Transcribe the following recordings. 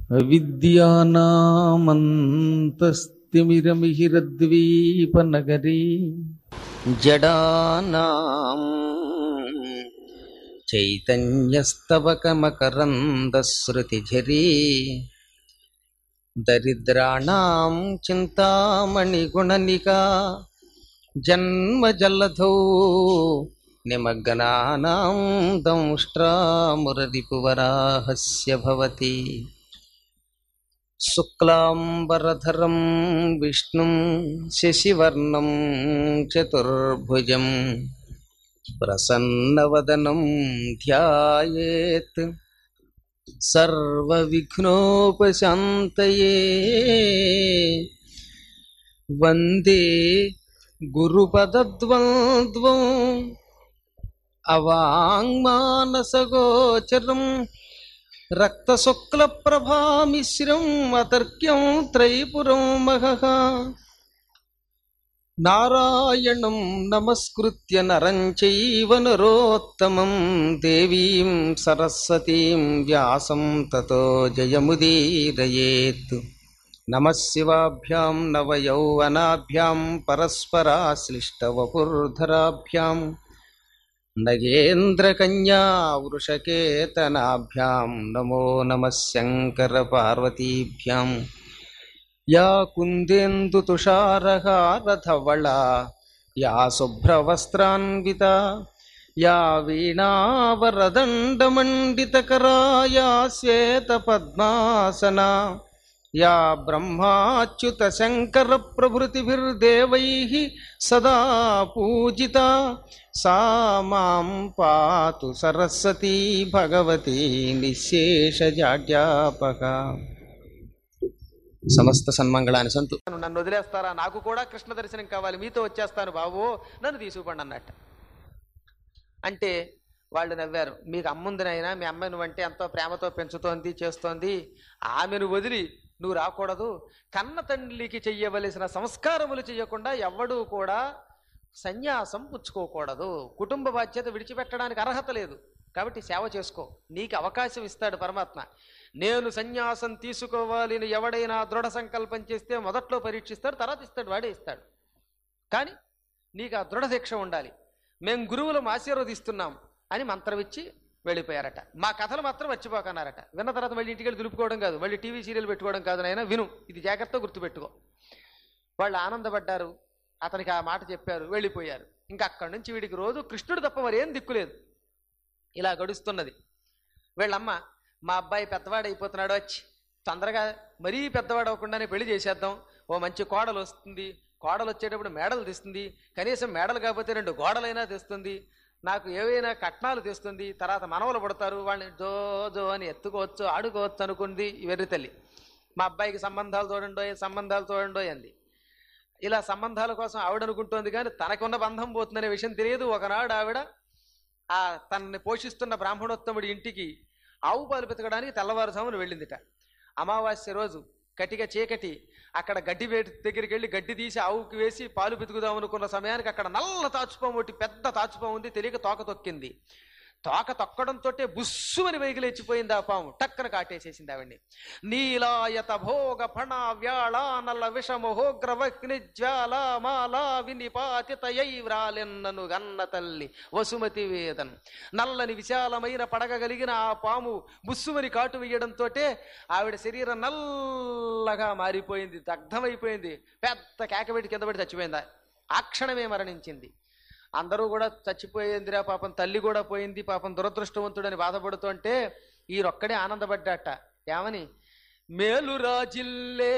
అవిద్యానామంతస్తిమిరమిహిరద్వీపనగరీ జడానాం చైతన్యస్తవకమకరందశ్రుతిఝరీ దరిద్రాణాం చింతామణిగుణనికా జన్మజల్లధౌ నిమగ్నానాం దంష్ట్రామురరిపువరాహస్య భవతి శుక్లాంబరధరం విష్ణుం శశివర్ణం చతుర్భుజం ప్రసన్నవదనం ధ్యాయేత్ సర్వవిఘ్నోపశాంతయే వందే గురుపదద్వంద్వం అవాంగ్మానసగోచరం రక్తశుక్లప్రభామిశ్రం అతర్క్యం త్రైపురం మహః నారాయణం నమస్కృత్య నరం చైవ నరోత్తమం దేవీం సరస్వతీం వ్యాసం తతో జయముదీరయేత్ నమः శివాభ్యాం నవయౌవనాభ్యాం పరస్పరాశ్లిష్టవపుర్ధరాభ్యాం నగేంద్రకన్యా వృషకేతనాభ్యాం నమో నమः శంకరపార్వతీభ్యాం యా కుందేందుతుషారహారధవళా యా శుభ్రవస్త్రాన్వితా యా వీణావరదండమండితకరా యా శ్వేతపద్మాసనా యా బ్రహ్మాచ్యుతశంకరప్రభృతిభిర్దేవైः సదా పూజితా सा मां पातु सरस्वती भगवती నిశేషజాడ్యాపక సమస్త సన్మంగళాన్ని సంతు నన్ను వదిలేస్తారా నాకు కూడా కృష్ణ దర్శనం కావాలి మీతో వచ్చేస్తాను బాబు నన్ను తీసుకుపండి అన్నట్ట అంటే వాళ్ళు నవ్వారు మీకు అమ్ముందినైనా మీ అమ్మాయి నువ్వంటే ఎంతో ప్రేమతో పెంచుతోంది చేస్తోంది ఆమెను వదిలి నువ్వు రాకూడదు కన్న తండ్రికి చెయ్యవలసిన సంస్కారములు చెయ్యకుండా ఎవ్వడూ కూడా సన్యాసం పుచ్చుకోకూడదు కుటుంబ బాధ్యత విడిచిపెట్టడానికి అర్హత లేదు కాబట్టి సేవ చేసుకో నీకు అవకాశం ఇస్తాడు పరమాత్మ నేను సన్యాసం తీసుకోవాలి అని ఎవడైనా దృఢ సంకల్పం చేస్తే మొదట్లో పరీక్షిస్తాడు తర్వాత ఇస్తాడు వాడే ఇస్తాడు కానీ నీకు ఆ దృఢ శిక్ష ఉండాలి మేము గురువులం ఆశీర్వదిస్తున్నాం అని మంత్రం ఇచ్చి వెళ్ళిపోయారట మా కథలు మాత్రం మర్చిపోకన్నారట విన్న తర్వాత మళ్ళీ ఇంటికి వెళ్ళి దులుపుకోవడం కాదు మళ్ళీ టీవీ సీరియల్ పెట్టుకోవడం కాదు నాయన విను ఇది జాగ్రత్తగా గుర్తుపెట్టుకో వాళ్ళు ఆనందపడ్డారు అతనికి ఆ మాట చెప్పారు వెళ్ళిపోయారు ఇంకా అక్కడి నుంచి వీడికి రోజు కృష్ణుడు తప్ప మరి ఏం దిక్కులేదు ఇలా గడుస్తున్నది వీళ్ళమ్మ మా అబ్బాయి పెద్దవాడు అయిపోతున్నాడు వచ్చి తొందరగా మరీ పెద్దవాడు అవ్వకుండానే పెళ్లి చేసేద్దాం ఓ మంచి కోడలు వస్తుంది కోడలు వచ్చేటప్పుడు మేడలు తెస్తుంది కనీసం మేడలు కాకపోతే రెండు గోడలైనా తెస్తుంది నాకు ఏవైనా కట్నాలు తెస్తుంది తర్వాత మనవలు పడతారు వాళ్ళని జో జో అని ఎత్తుకోవచ్చు ఆడుకోవచ్చు అనుకుంది ఈ వెర్రి తల్లి మా అబ్బాయికి సంబంధాలు చూడండోయ్ సంబంధాలు చూడండోయ్ అంది ఇలా సంబంధాల కోసం ఆవిడ అనుకుంటోంది కానీ తనకున్న బంధం పోతుందనే విషయం తెలియదు ఒకనాడు ఆవిడ ఆ తనని పోషిస్తున్న బ్రాహ్మణోత్తముడి ఇంటికి ఆవు పాలు పెతకడానికి తెల్లవారుజామున వెళ్ళిందిట అమావాస్య రోజు కటిక చీకటి అక్కడ గడ్డి వేటి దగ్గరికి వెళ్ళి గడ్డి తీసి ఆవుకి వేసి పాలు పితుకుదాం అనుకున్న సమయానికి అక్కడ నల్ల తాచుపాము ఒకటి పెద్ద తాచుపాము ఉంది తెలియక తోక తొక్కింది తోక తొక్కడంతో బుస్సుమని వెగిలిచ్చిపోయింది ఆ పాము టక్కన కాటేసేసింది ఆవిడ్ని నీలాయత భోగ ఫణ వ్యాళ నల్ల విషమోగ్ర వగ్ని జ్వాల మాలా వినిపాతితయై వ్రాలెన్నను గన్న తల్లి వసుమతి వేదన్ నల్లని విశాలమైన పడగ కలిగిన ఆ పాము బుస్సుమని కాటు వేయడంతో ఆవిడ శరీరం నల్లగా మారిపోయింది దగ్ధమైపోయింది పెద్ద కేకబెట్టి కింద పడి చచ్చిపోయింది ఆ క్షణమే మరణించింది అందరూ కూడా చచ్చిపోయిందిరా పాపం తల్లి కూడా పోయింది పాపం దురదృష్టవంతుడని బాధపడుతుంటే ఈరొక్కడే ఆనందపడ్డాట ఏమని మేలు రాజిల్లే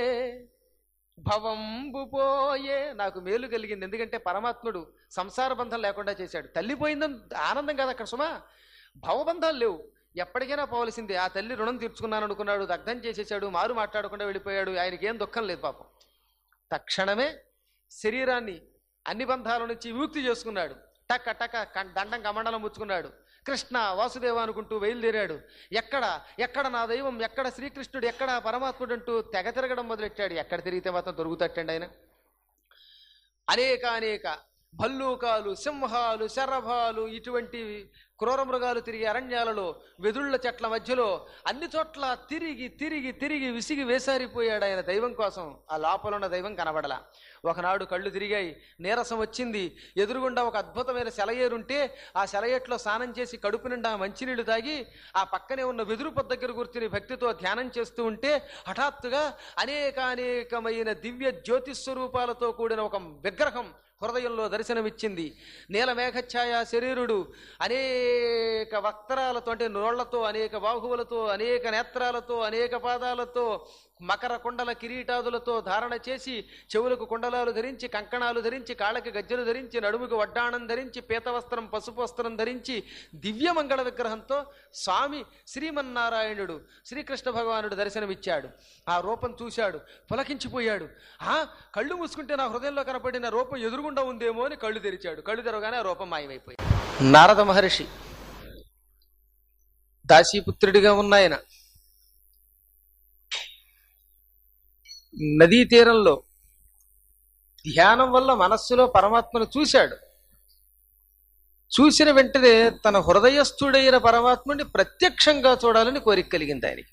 భవంబు పోయే నాకు మేలు కలిగింది ఎందుకంటే పరమాత్ముడు సంసార బంధం లేకుండా చేశాడు తల్లి పోయిందని ఆనందం కాదు అక్కడ సుమా భవబంధాలు లేవు ఎప్పటికైనా పోవలసిందే ఆ తల్లి రుణం తీర్చుకున్నాను అనుకున్నాడు దగ్ధం చేసేసాడు మారు మాట్లాడకుండా వెళ్ళిపోయాడు ఆయనకి ఏం దుఃఖం లేదు పాపం తక్షణమే శరీరాన్ని అన్ని బంధాల నుంచి విముక్తి చేసుకున్నాడు టక్క టక్క కం- దండం కమండలం ముచ్చుకున్నాడు కృష్ణ వాసుదేవ అనుకుంటూ బయలుదేరాడు ఎక్కడ ఎక్కడ నా దైవం ఎక్కడ శ్రీకృష్ణుడు ఎక్కడ పరమాత్ముడు అంటూ తెగ తిరగడం మొదలెట్టాడు ఎక్కడ తిరిగితే మాత్రం దొరుకుతట్టండి ఆయన అనేక అనేక భల్లూకాలు సింహాలు శరభాలు ఇటువంటి క్రూర మృగాలు తిరిగే అరణ్యాలలో వెదుళ్ళ చెట్ల మధ్యలో అన్ని చోట్ల తిరిగి తిరిగి తిరిగి విసిగి వేసారిపోయాడు ఆయన దైవం కోసం ఆ లోపల ఉన్న దైవం కనబడలా ఒకనాడు కళ్ళు తిరిగాయి నీరసం వచ్చింది ఎదురుగుండా ఒక అద్భుతమైన సెలయేరుంటే ఆ సెలయేట్లో స్నానం చేసి కడుపు నిండా మంచినీళ్లు తాగి ఆ పక్కనే ఉన్న వెదురు పొద్దు దగ్గర కూర్చుని భక్తితో ధ్యానం చేస్తూ ఉంటే హఠాత్తుగా అనేకానేకమైన దివ్య జ్యోతిస్వరూపాలతో కూడిన ఒక విగ్రహం హృదయంలో దర్శనమిచ్చింది నీలమేఘఛాయ శరీరుడు అనేక వక్తరాలతో అంటే నోళ్లతో అనేక బాహువులతో అనేక నేత్రాలతో అనేక పాదాలతో మకర కుండల కిరీటాదులతో ధారణ చేసి చెవులకు కుండలాలు ధరించి కంకణాలు ధరించి కాళ్ళకి గజ్జలు ధరించి నడుముకి వడ్డాణం ధరించి పీతవస్త్రం పసుపు వస్త్రం ధరించి దివ్యమంగళ విగ్రహంతో స్వామి శ్రీమన్నారాయణుడు శ్రీకృష్ణ భగవానుడు దర్శనమిచ్చాడు ఆ రూపం చూశాడు పులకించిపోయాడు ఆ కళ్ళు మూసుకుంటే నా హృదయంలో కనపడిన రూపం ఎదురుగుండా ఉందేమో అని కళ్ళు తెరిచాడు కళ్ళు తెరవగానే ఆ రూపం మాయమైపోయింది నారద మహర్షి దాసీపుత్రుడిగా ఉన్న ఆయన నదీ తీరంలో ధ్యానం వల్ల మనస్సులో పరమాత్మను చూశాడు చూసిన వెంటనే తన హృదయస్థుడైన పరమాత్ముని ప్రత్యక్షంగా చూడాలని కోరిక కలిగింది ఆయనకి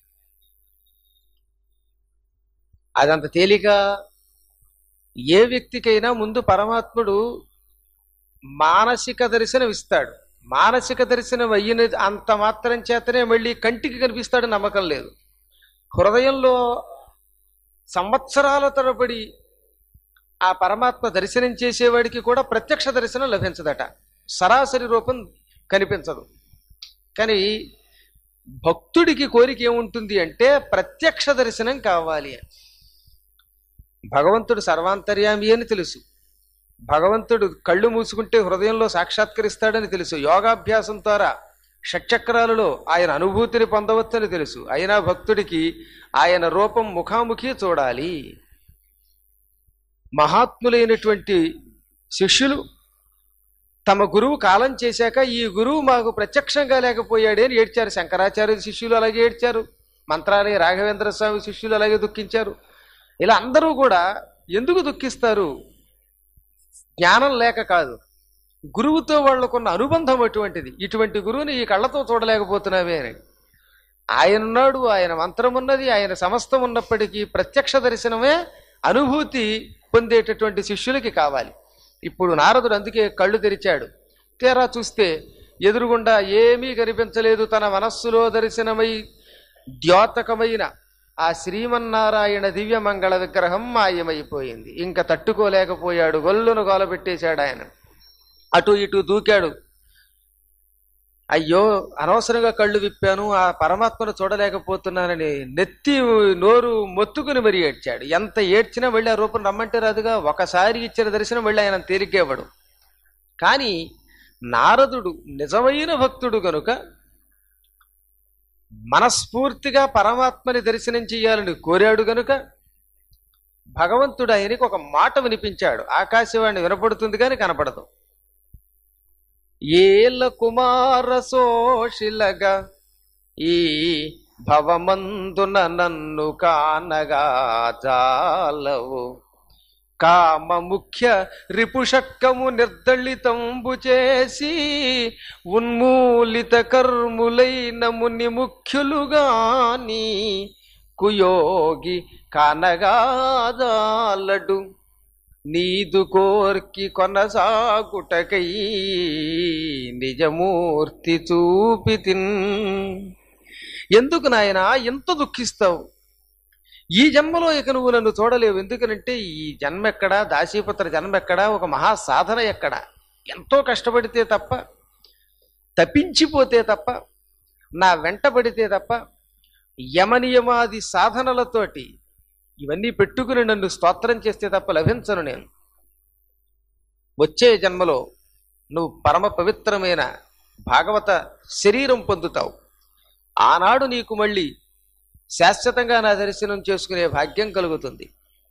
అదంత తేలిక ఏ వ్యక్తికైనా ముందు పరమాత్ముడు మానసిక దర్శనం ఇస్తాడు మానసిక దర్శనం అయ్యిన అంత మాత్రం చేతనే మళ్ళీ కంటికి కనిపిస్తాడు నమ్మకం లేదు హృదయంలో సంవత్సరాల తరబడి ఆ పరమాత్మ దర్శనం చేసేవాడికి కూడా ప్రత్యక్ష దర్శనం లభించదట సరాసరి రూపం కనిపించదు కానీ భక్తుడికి కోరిక ఏముంటుంది అంటే ప్రత్యక్ష దర్శనం కావాలి అని భగవంతుడు సర్వాంతర్యామి అని తెలుసు భగవంతుడు కళ్ళు మూసుకుంటే హృదయంలో సాక్షాత్కరిస్తాడని తెలుసు యోగాభ్యాసం ద్వారా షట్చక్రాలలో ఆయన అనుభూతిని పొందవచ్చని తెలుసు అయినా భక్తుడికి ఆయన రూపం ముఖాముఖి చూడాలి మహాత్ములైనటువంటి శిష్యులు తమ గురువు కాలం చేశాక ఈ గురువు మాకు ప్రత్యక్షంగా లేకపోయాడే అని ఏడ్చారు శంకరాచార్య శిష్యులు అలాగే ఏడ్చారు మంత్రాలయ రాఘవేంద్ర స్వామి శిష్యులు అలాగే దుఃఖించారు ఇలా అందరూ కూడా ఎందుకు దుఃఖిస్తారు జ్ఞానం లేక కాదు గురువుతో వాళ్ళకున్న అనుబంధం అటువంటిది ఇటువంటి గురువుని ఈ కళ్ళతో చూడలేకపోతున్నావే అని ఆయన ఉన్నాడు ఆయన మంత్రం ఉన్నది ఆయన సమస్తం ఉన్నప్పటికీ ప్రత్యక్ష దర్శనమే అనుభూతి పొందేటటువంటి శిష్యులకి కావాలి ఇప్పుడు నారదుడు అందుకే కళ్ళు తెరిచాడు తీరా చూస్తే ఎదురుగుండా ఏమీ కనిపించలేదు తన మనస్సులో దర్శనమై ద్యోతకమైన ఆ శ్రీమన్నారాయణ దివ్య మంగళ విగ్రహం మాయమైపోయింది ఇంకా తట్టుకోలేకపోయాడు గొల్లును గోలబెట్టేశాడు ఆయన అటు ఇటు దూకాడు అయ్యో అనవసరంగా కళ్ళు విప్పాను ఆ పరమాత్మను చూడలేకపోతున్నానని నెత్తి నోరు మొత్తుకుని మరీ ఏడ్చాడు ఎంత ఏడ్చినా వెళ్ళి ఆ రూపం రమ్మంటే రాదుగా ఒకసారి ఇచ్చిన దర్శనం వెళ్ళి ఆయన తేలికేవాడు కానీ నారదుడు నిజమైన భక్తుడు కనుక మనస్ఫూర్తిగా పరమాత్మని దర్శనం చేయాలని కోరాడు గనుక భగవంతుడు ఆయనకి ఒక మాట వినిపించాడు ఆకాశవాణి వినపడుతుంది కానీ కనపడదు ఏల కుమార సోషిలగా ఈ భవమందున నన్ను కానగా జాలవు కామ ముఖ్య రిపుషక్కము నిర్దళితంబు చేసి ఉన్మూలిత కర్ములైన ముని ముఖ్యులుగాని కుయోగి కానగాదాలడు నీదు కోర్కి కొనసాగుటకై నిజమూర్తి చూపితిన్ ఎందుకు నాయనా ఎంత దుఃఖిస్తావు ఈ జన్మలో ఇక నువ్వు నన్ను చూడలేవు ఎందుకనంటే ఈ జన్మ ఎక్కడా దాసీపుత్ర జన్మ ఎక్కడా ఒక మహా సాధన ఎక్కడా ఎంతో కష్టపడితే తప్ప తప్పించిపోతే తప్ప నా వెంటబడితే తప్ప యమనియమాది సాధనలతోటి ఇవన్నీ పెట్టుకుని నన్ను స్తోత్రం చేస్తే తప్ప లభించను నేను వచ్చే జన్మలో నువ్వు పరమ పవిత్రమైన భాగవత శరీరం పొందుతావు ఆనాడు నీకు మళ్ళీ శాశ్వతంగా నా దర్శనం చేసుకునే భాగ్యం కలుగుతుంది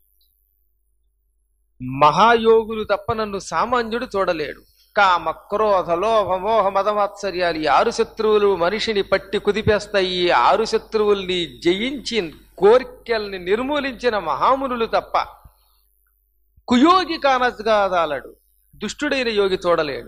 మహాయోగులు తప్ప నన్ను సామాన్యుడు చూడలేడు కామ క్రోధ లోభ మోహ మదమాత్సర్యాలు ఈ ఆరు శత్రువులు మనిషిని పట్టి కుదిపేస్తాయి ఈ ఆరు శత్రువుల్ని జయించి కోరికల్ని నిర్మూలించిన మహామునులు తప్ప కుయోగి కానగాదాలడు దుష్టుడైన యోగి చూడలేడు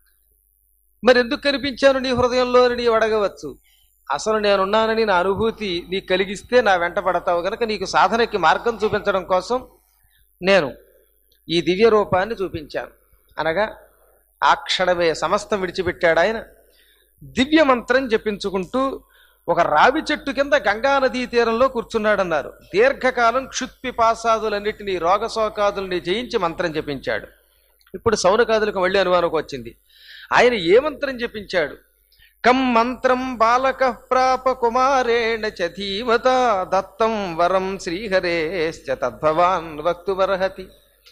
మరి ఎందుకు కనిపించాను నీ హృదయంలో అని నీవు అడగవచ్చు అసలు నేనున్నానని నా అనుభూతి నీకు కలిగిస్తే నా వెంట పడతావు గనక నీకు సాధనకి మార్గం చూపించడం కోసం నేను ఈ దివ్య రూపాన్ని చూపించాను అనగా ఆ క్షణమే సమస్తం విడిచిపెట్టాడు ఆయన దివ్య మంత్రం జపించుకుంటూ ఒక రావి చెట్టు కింద గంగా నదీ తీరంలో కూర్చున్నాడన్నారు దీర్ఘకాలం క్షుత్పిపాసాదులన్నిటినీ రోగశోకాదుల్ని జయించి మంత్రం జపించాడు ఇప్పుడు సౌనకాదులకు మళ్ళీ అనుమానం వచ్చింది ఆయన ఏ మంత్రం జపించాడు కం మంత్రం బాలక ప్రాప కుమారేణ చ ధీమత దత్తం వరం శ్రీహరేశ్చ తద్భవాన్ వక్తుమర్హతి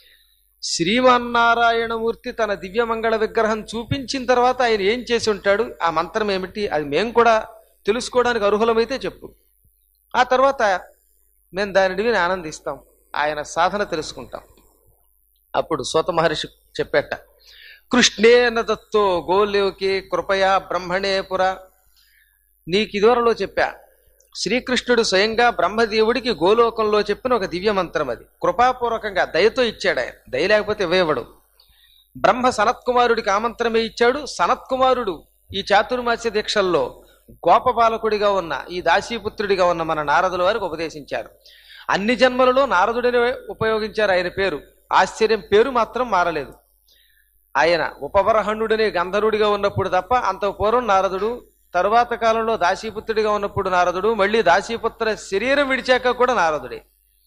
శ్రీమన్నారాయణమూర్తి తన దివ్యమంగళ విగ్రహం చూపించిన తర్వాత ఆయన ఏం చేసి ఉంటాడు ఆ మంత్రం ఏమిటి అది మేము కూడా తెలుసుకోవడానికి అర్హులమైతే చెప్పు ఆ తర్వాత మేము దానిని విని ఆనందిస్తాం ఆయన సాధన తెలుసుకుంటాం అప్పుడు సోత మహర్షి చెప్పేట కృష్ణేన దత్తో గోలోకే కృపయా బ్రహ్మణే పుర నీకు ఇదివరలో చెప్పా శ్రీకృష్ణుడు స్వయంగా బ్రహ్మదేవుడికి గోలోకంలో చెప్పిన ఒక దివ్య మంత్రం అది కృపాపూర్వకంగా దయతో ఇచ్చాడు ఆయన దయ లేకపోతే ఇవ్వడు బ్రహ్మ సనత్కుమారుడికి ఆ మంత్రమే ఇచ్చాడు సనత్కుమారుడు ఈ చాతుర్మాస్య దీక్షల్లో గోపబాలకుడిగా ఉన్న ఈ దాసీపుత్రుడిగా ఉన్న మన నారదుల వారికి ఉపదేశించారు అన్ని జన్మలలో నారదుడిని ఉపయోగించారు ఆయన పేరు ఆశ్చర్యం పేరు మాత్రం మారలేదు ఆయన ఉపబరహణుడనే గంధర్వుడిగా ఉన్నప్పుడు తప్ప అంత పూర్వం నారదుడు తరువాత కాలంలో దాసీపుత్రుడిగా ఉన్నప్పుడు నారదుడు మళ్ళీ దాసీపుత్ర శరీరం విడిచాక కూడా నారదుడే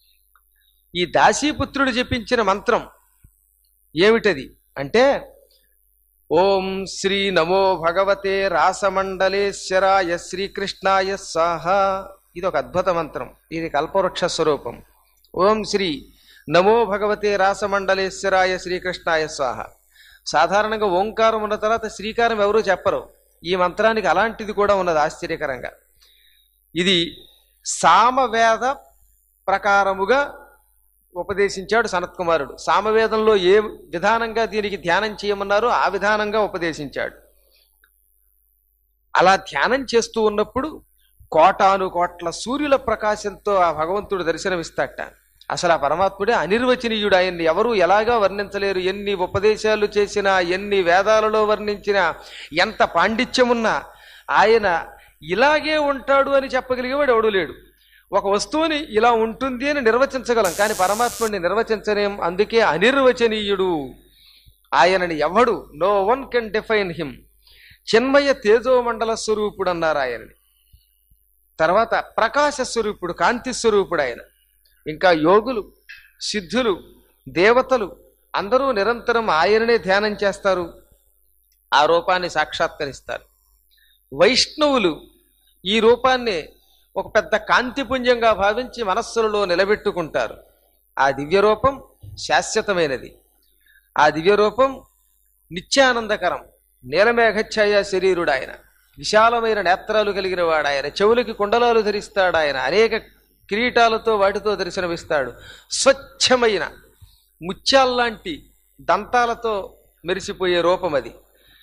ఈ దాసీపుత్రుడు చెప్పించిన మంత్రం ఏమిటది అంటే ఓం శ్రీ నమో భగవతే రాసమండలేశ్వరాయ శ్రీకృష్ణాయ సాహ ఇది ఒక అద్భుత మంత్రం ఇది కల్పవృక్ష స్వరూపం ఓం శ్రీ నమో భగవతే రాసమండలేశ్వరాయ శ్రీకృష్ణాయ స్వాహ సాధారణంగా ఓంకారం ఉన్న తర్వాత శ్రీకారం ఎవరూ చెప్పరు ఈ మంత్రానికి అలాంటిది కూడా ఉన్నది ఆశ్చర్యకరంగా ఇది సామవేద ప్రకారముగా ఉపదేశించాడు సనత్కుమారుడు సామవేదంలో ఏ విధానంగా దీనికి ధ్యానం చేయమన్నారో ఆ విధానంగా ఉపదేశించాడు అలా ధ్యానం చేస్తూ ఉన్నప్పుడు కోటాను కోట్ల సూర్యుల ప్రకాశంతో ఆ భగవంతుడు దర్శనమిస్తాట అసలు ఆ పరమాత్ముడే అనిర్వచనీయుడు ఆయన్ని ఎవరు ఎలాగా వర్ణించలేరు ఎన్ని ఉపదేశాలు చేసినా ఎన్ని వేదాలలో వర్ణించినా ఎంత పాండిత్యమున్నా ఆయన ఇలాగే ఉంటాడు అని చెప్పగలిగేవాడు ఎవడు లేడు ఒక వస్తువుని ఇలా ఉంటుంది అని నిర్వచించగలం కానీ పరమాత్ముడిని నిర్వచించలేం అందుకే అనిర్వచనీయుడు ఆయనని ఎవడు no one can define him చిన్మయ తేజోమండల స్వరూపుడు అన్నారు ఆయనని తర్వాత ప్రకాశ స్వరూపుడు కాంతి స్వరూపుడు ఆయన ఇంకా యోగులు సిద్ధులు దేవతలు అందరూ నిరంతరం ఆయననే ధ్యానం చేస్తారు ఆ రూపాన్ని సాక్షాత్కరిస్తారు వైష్ణవులు ఈ రూపాన్ని ఒక పెద్ద కాంతిపుంజంగా భావించి మనస్సులలో నిలబెట్టుకుంటారు ఆ దివ్య రూపం శాశ్వతమైనది ఆ దివ్య రూపం నిత్యానందకరం నీలమేఘఛాయ శరీరుడు ఆయన విశాలమైన నేత్రాలు కలిగిన వాడు ఆయన చెవులకి కుండలాలు ధరిస్తాడు ఆయన అనేక కిరీటాలతో వాటితో దర్శనమిస్తాడు స్వచ్ఛమైన ముత్యాల్లాంటి దంతాలతో మెరిసిపోయే రూపం అది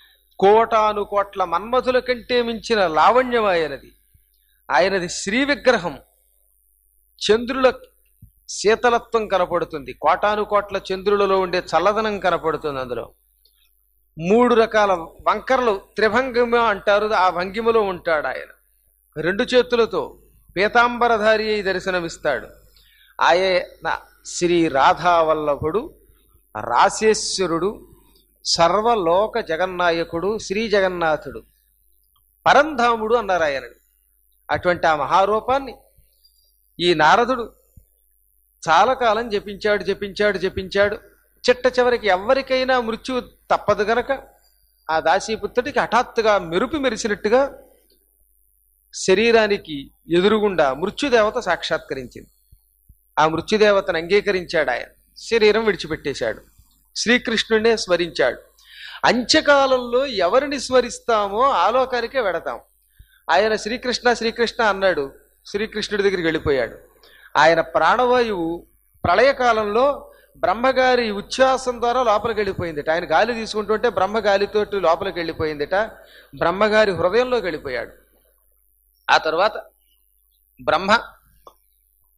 కోటాను కోట్ల మన్మధుల కంటే మించిన లావణ్యం ఆయనది ఆయనది శ్రీ విగ్రహం చంద్రుల శీతలత్వం కనపడుతుంది కోటాను కోట్ల చంద్రులలో ఉండే చల్లదనం కనపడుతుంది అందులో మూడు రకాల వంకరలు త్రిభంగిమ అంటారు ఆ భంగిమలో ఉంటాడు ఆయన రెండు చేతులతో పీతాంబరధారి అయి దర్శనమిస్తాడు ఆయన శ్రీ రాధావల్లభుడు రాసేశ్వరుడు సర్వలోక జగన్నాయకుడు శ్రీ జగన్నాథుడు పరంధాముడు అన్నారు ఆయనని అటువంటి ఆ మహారూపాన్ని ఈ నారదుడు చాలా కాలం జపించాడు జపించాడు జపించాడు చిట్ట చివరికి ఎవరికైనా మృత్యు తప్పదు గనక ఆ దాసీపుత్రుడికి హఠాత్తుగా మెరుపు మెరిసినట్టుగా శరీరానికి ఎదురుగుండా మృత్యుదేవత సాక్షాత్కరించింది ఆ మృత్యుదేవతను అంగీకరించాడు ఆయన శరీరం విడిచిపెట్టేశాడు శ్రీకృష్ణుడినే స్మరించాడు అంత్యకాలంలో ఎవరిని స్మరిస్తామో ఆలోకానికే వెడతాం ఆయన శ్రీకృష్ణ శ్రీకృష్ణ అన్నాడు శ్రీకృష్ణుడి దగ్గరికి వెళ్ళిపోయాడు ఆయన ప్రాణవాయువు ప్రళయకాలంలో బ్రహ్మగారి ఉచ్ఛ్వాసం ద్వారా లోపలికి వెళ్ళిపోయిందిట ఆయన గాలి తీసుకుంటుంటే బ్రహ్మ గాలితోటి లోపలికి వెళ్ళిపోయిందిట బ్రహ్మగారి హృదయంలోకి వెళ్ళిపోయాడు ఆ తర్వాత బ్రహ్మ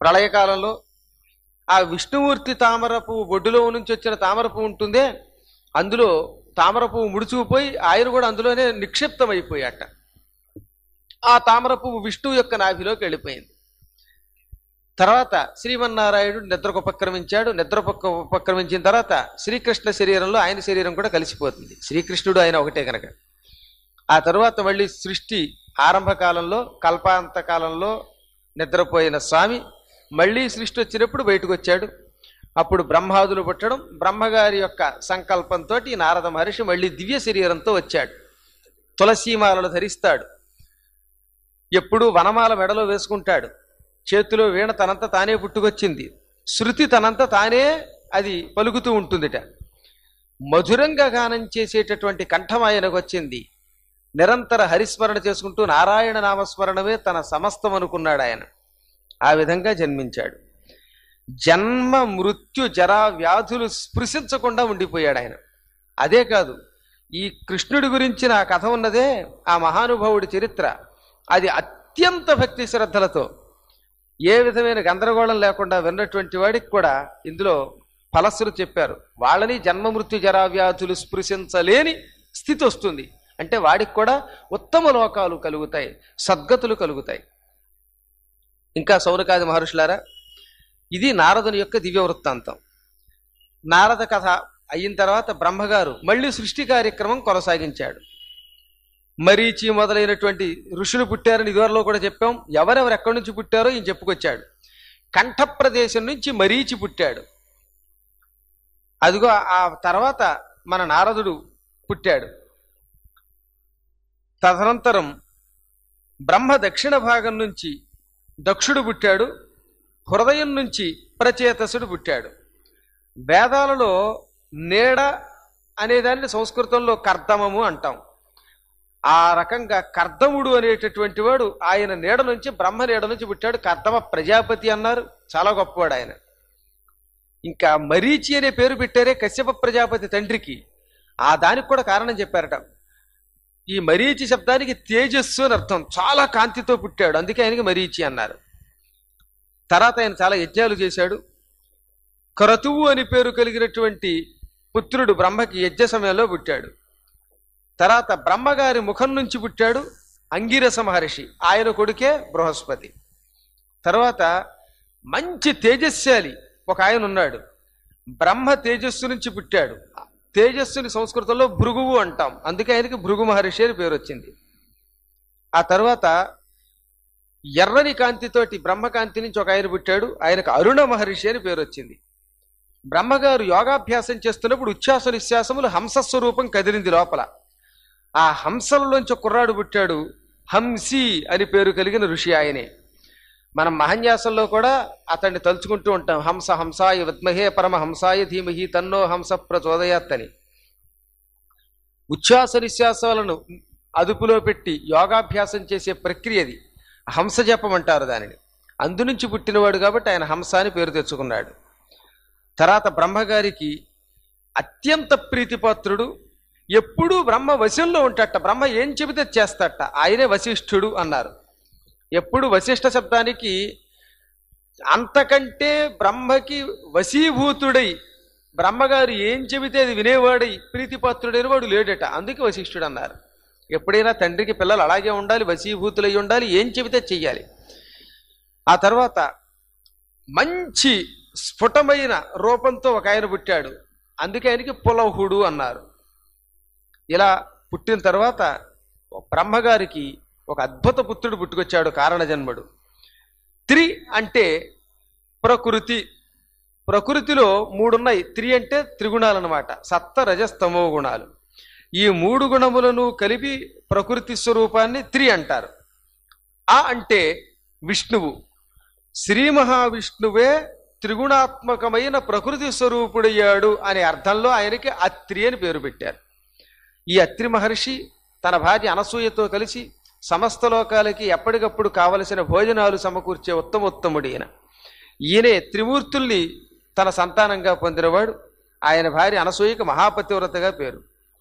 ప్రళయకాలంలో ఆ విష్ణుమూర్తి తామర పువ్వు బొడ్డులో నుంచి వచ్చిన తామర పువ్వు ఉంటుందే అందులో తామర పువ్వు ముడుచుకుపోయి ఆయన కూడా అందులోనే నిక్షిప్తమైపోయాట ఆ తామర పువ్వు విష్ణువు యొక్క నాభిలోకి వెళ్ళిపోయింది తర్వాత శ్రీమన్నారాయణుడు నిద్రకు ఉపక్రమించాడు నిద్రకు ఉపక్రమించిన తర్వాత శ్రీకృష్ణ శరీరంలో ఆయన శరీరం కూడా కలిసిపోతుంది శ్రీకృష్ణుడు ఆయన ఒకటే కనుక ఆ తరువాత మళ్ళీ సృష్టి ఆరంభ కాలంలో కల్పాంత కాలంలో నిద్రపోయిన స్వామి మళ్ళీ సృష్టి వచ్చినప్పుడు బయటకు వచ్చాడు అప్పుడు బ్రహ్మాదులు పుట్టడం బ్రహ్మగారి యొక్క సంకల్పంతో నారద మహర్షి మళ్ళీ దివ్య శరీరంతో వచ్చాడు తులసీమాలలు ధరిస్తాడు ఎప్పుడూ వనమాల మెడలో వేసుకుంటాడు చేతిలో వీణ తనంత తానే పుట్టుకొచ్చింది శృతి తనంత తానే అది పలుకుతూ ఉంటుందిట మధురంగా గానం చేసేటటువంటి కంఠం ఆయనకు వచ్చింది నిరంతర హరిస్మరణ చేసుకుంటూ నారాయణ నామస్మరణమే తన సమస్తం అనుకున్నాడు ఆయన ఆ విధంగా జన్మించాడు జన్మ మృత్యు జరా వ్యాధులు స్పృశించకుండా ఉండిపోయాడు ఆయన అదే కాదు ఈ కృష్ణుడి గురించి నా కథ ఉన్నదే ఆ మహానుభావుడి చరిత్ర అది అత్యంత భక్తి శ్రద్ధలతో ఏ విధమైన గందరగోళం లేకుండా విన్నటువంటి వాడికి కూడా ఇందులో ఫలస్సులు చెప్పారు వాళ్ళని జన్మ మృత్యు జరా వ్యాధులు స్పృశించలేని స్థితి వస్తుంది అంటే వాడికి కూడా ఉత్తమ లోకాలు కలుగుతాయి సద్గతులు కలుగుతాయి ఇంకా సౌనకాది మహర్షులారా ఇది నారదుని యొక్క దివ్య వృత్తాంతం నారద కథ అయిన తర్వాత బ్రహ్మగారు మళ్ళీ సృష్టి కార్యక్రమం కొనసాగించాడు మరీచి మొదలైనటువంటి ఋషులు పుట్టారని ఇదివరలో కూడా చెప్పాం ఎవరెవరు ఎక్కడి నుంచి పుట్టారో ఈయన చెప్పుకొచ్చాడు కంఠ ప్రదేశం నుంచి మరీచి పుట్టాడు అదిగో ఆ తర్వాత మన నారదుడు పుట్టాడు తదనంతరం బ్రహ్మ దక్షిణ భాగం నుంచి దక్షుడు పుట్టాడు హృదయం నుంచి ప్రచేతసుడు పుట్టాడు వేదాలలో నీడ అనేదాన్ని సంస్కృతంలో కర్దమము అంటాం ఆ రకంగా కర్దముడు అనేటటువంటి వాడు ఆయన నీడ నుంచి బ్రహ్మ నీడ నుంచి పుట్టాడు కర్దమ ప్రజాపతి అన్నారు చాలా గొప్పవాడు ఆయన ఇంకా మరీచి అనే పేరు పెట్టారే కశ్యప ప్రజాపతి తండ్రికి ఆ దానికి కూడా కారణం చెప్పారట ఈ మరీచి శబ్దానికి తేజస్సు అని అర్థం చాలా కాంతితో పుట్టాడు అందుకే ఆయనకి మరీచి అన్నారు తర్వాత ఆయన చాలా యజ్ఞాలు చేశాడు క్రతువు అని పేరు కలిగినటువంటి పుత్రుడు బ్రహ్మకి యజ్ఞ సమయంలో పుట్టాడు తర్వాత బ్రహ్మగారి ముఖం నుంచి పుట్టాడు అంగిరస మహర్షి ఆయన కొడుకే బృహస్పతి తర్వాత మంచి తేజస్శాలి ఒక ఆయన ఉన్నాడు బ్రహ్మ తేజస్సు నుంచి పుట్టాడు తేజస్సుని సంస్కృతంలో భృగువు అంటాం అందుకే ఆయనకి భృగు మహర్షి అని పేరు వచ్చింది ఆ తర్వాత ఎర్రని కాంతితోటి బ్రహ్మకాంతి నుంచి ఒక ఆయన పుట్టాడు ఆయనకు అరుణ మహర్షి అని పేరు వచ్చింది బ్రహ్మగారు యోగాభ్యాసం చేస్తున్నప్పుడు ఉచ్ఛ్వాస నిశ్వాసములు హంసస్వరూపం కదిలింది లోపల ఆ హంసలలోంచి ఒక కుర్రాడు పుట్టాడు హంసి అని పేరు కలిగిన ఋషి ఆయనే మనం మహన్యాసంలో కూడా అతన్ని తలుచుకుంటూ ఉంటాం హంస హంసాయ విద్మహే పరమ హంసాయ ధీమహి తన్నో హంస ప్రచోదయాత్ అని ఉచ్ఛ్వాస నిశ్వాసాలను అదుపులో పెట్టి యోగాభ్యాసం చేసే ప్రక్రియది హంస జపం అంటారు దానిని అందు నుంచి పుట్టినవాడు కాబట్టి ఆయన హంస అని పేరు తెచ్చుకున్నాడు తర్వాత బ్రహ్మగారికి అత్యంత ప్రీతిపాత్రుడు ఎప్పుడూ బ్రహ్మ వశంలో ఉంటాట బ్రహ్మ ఏం చెబితే చేస్తాట ఆయనే వశిష్ఠుడు అన్నారు ఎప్పుడు వశిష్ఠ శబ్దానికి అంతకంటే బ్రహ్మకి వశీభూతుడై బ్రహ్మగారు ఏం చెబితే అది వినేవాడై ప్రీతిపాత్రుడైన వాడు లేడట అందుకే వశిష్ఠుడు అన్నారు ఎప్పుడైనా తండ్రికి పిల్లలు అలాగే ఉండాలి వశీభూతులై ఉండాలి ఏం చెబితే చెయ్యాలి ఆ తర్వాత మంచి స్ఫుటమైన రూపంతో ఒక ఆయన పుట్టాడు అందుకే ఆయనకి పులహుడు అన్నారు ఇలా పుట్టిన తర్వాత బ్రహ్మగారికి ఒక అద్భుత పుత్రుడు పుట్టుకొచ్చాడు కారణ జన్మడు త్రి అంటే ప్రకృతి ప్రకృతిలో మూడున్నాయి త్రి అంటే త్రిగుణాలు అనమాట సత్త రజస్తమో గుణాలు ఈ మూడు గుణములను కలిపి ప్రకృతి స్వరూపాన్ని త్రి అంటారు ఆ అంటే విష్ణువు శ్రీ మహావిష్ణువే త్రిగుణాత్మకమైన ప్రకృతి స్వరూపుడయ్యాడు అనే అర్థంలో ఆయనకి అత్రి అని పేరు పెట్టారు ఈ అత్రి మహర్షి తన భార్య అనసూయతో కలిసి సమస్త లోకాలకి ఎప్పటికప్పుడు కావలసిన భోజనాలు సమకూర్చే ఉత్తమోత్తముడు ఈయన ఈయనే త్రిమూర్తుల్ని తన సంతానంగా పొందినవాడు ఆయన భార్య అనసూయకి మహాపతివ్రతగా పేరు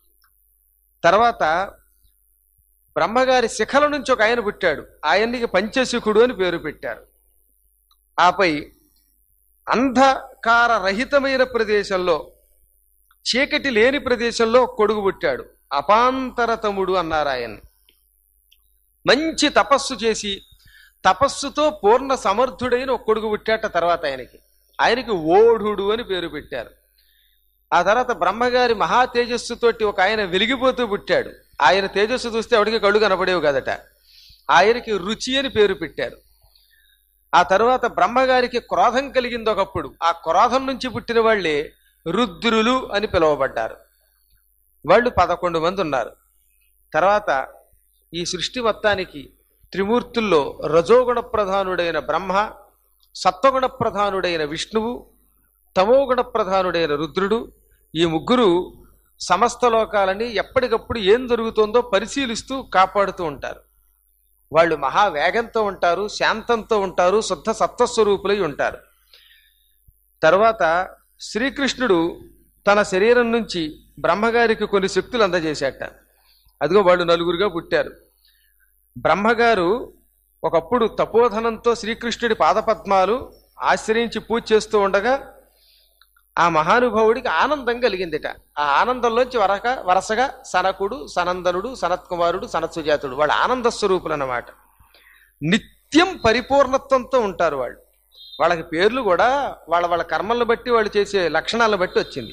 తర్వాత బ్రహ్మగారి శిఖల నుంచి ఒక ఆయన పుట్టాడు ఆయనకి పంచశిఖుడు అని పేరు పెట్టారు ఆపై అంధకార రహితమైన ప్రదేశంలో చీకటి లేని ప్రదేశంలో కొడుగు పుట్టాడు అపాంతరతముడు అన్నారు ఆయన మంచి తపస్సు చేసి తపస్సుతో పూర్ణ సమర్థుడైన ఒక కొడుకు పుట్టాట తర్వాత ఆయనకి ఆయనకి ఓఢుడు అని పేరు పెట్టారు ఆ తర్వాత బ్రహ్మగారి మహా తేజస్సుతోటి ఒక ఆయన వెలిగిపోతూ పుట్టాడు ఆయన తేజస్సు చూస్తే ఎవడికి కళ్ళు కనపడేవి కదట ఆయనకి రుచి అని పేరు పెట్టారు ఆ తర్వాత బ్రహ్మగారికి క్రోధం కలిగింది ఒకప్పుడు ఆ క్రోధం నుంచి పుట్టిన వాళ్ళే రుద్రులు అని పిలువబడ్డారు వాళ్ళు పదకొండు మంది ఉన్నారు తర్వాత ఈ సృష్టి మొత్తానికి త్రిమూర్తుల్లో రజోగుణ ప్రధానుడైన బ్రహ్మ సత్వగుణ ప్రధానుడైన విష్ణువు తమోగుణ ప్రధానుడైన రుద్రుడు ఈ ముగ్గురు సమస్త లోకాలని ఎప్పటికప్పుడు ఏం జరుగుతుందో పరిశీలిస్తూ కాపాడుతూ ఉంటారు వాళ్ళు మహా వేగంతో ఉంటారు శాంతంతో ఉంటారు శుద్ధ సత్వస్వరూపులై ఉంటారు తర్వాత శ్రీకృష్ణుడు తన శరీరం నుంచి బ్రహ్మగారికి కొన్ని శక్తులు అందజేశాట అదిగో వాళ్ళు నలుగురుగా పుట్టారు బ్రహ్మగారు ఒకప్పుడు తపోధనంతో శ్రీకృష్ణుడి పాదపద్మాలు ఆశ్రయించి పూజ చేస్తూ ఉండగా ఆ మహానుభావుడికి ఆనందం కలిగిందిట ఆ ఆనందంలోంచి వరక వరసగా సనకుడు సనందనుడు సనత్కుమారుడు సనత్సుజాతుడు వాళ్ళ ఆనంద స్వరూపులు అన్నమాట నిత్యం పరిపూర్ణత్వంతో ఉంటారు వాళ్ళు వాళ్ళకి పేర్లు కూడా వాళ్ళ వాళ్ళ కర్మలను బట్టి వాళ్ళు చేసే లక్షణాలను బట్టి వచ్చింది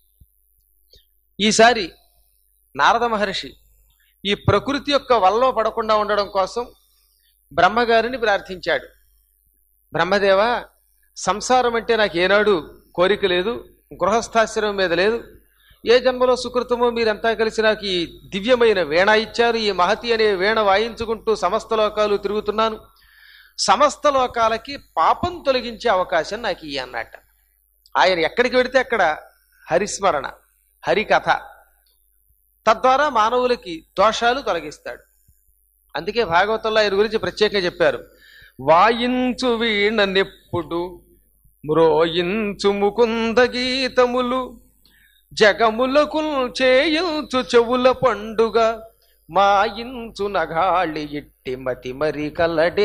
ఈసారి నారద మహర్షి ఈ ప్రకృతి యొక్క వల్లో పడకుండా ఉండడం కోసం బ్రహ్మగారిని ప్రార్థించాడు బ్రహ్మదేవ సంసారం అంటే నాకు ఏనాడు కోరిక లేదు గృహస్థాశ్రమం మీద లేదు ఏ జన్మలో సుకృతమో మీరంతా కలిసి నాకు ఈ దివ్యమైన వీణ ఇచ్చారు ఈ మహతి అనే వీణ వాయించుకుంటూ సమస్త లోకాలు తిరుగుతున్నాను సమస్త లోకాలకి పాపం తొలగించే అవకాశం నాకు ఇయ్యి అన్నట్ట ఆయన ఎక్కడికి వెడితే అక్కడ హరిస్మరణ హరికథ తద్వారా మానవులకి దోషాలు తొలగిస్తాడు అందుకే భాగవతంలో ఆయన గురించి ప్రత్యేకంగా చెప్పారు వాయించు వీణ నెప్పుడు మ్రోయించు ముకుంద గీతములు జగములకు చేయించు చెవుల పండుగ మాయించు నగాళి ఇట్టి మతి మరి కలడే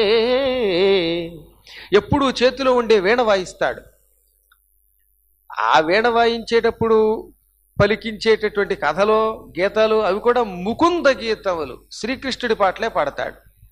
ఎప్పుడూ చేతిలో ఉండే వీణ వాయిస్తాడు ఆ వీణ వాయించేటప్పుడు పలికించేటటువంటి కథలో గీతాలు అవి కూడా ముకుంద గీతములు శ్రీకృష్ణుడి పాటలే పాడతాడు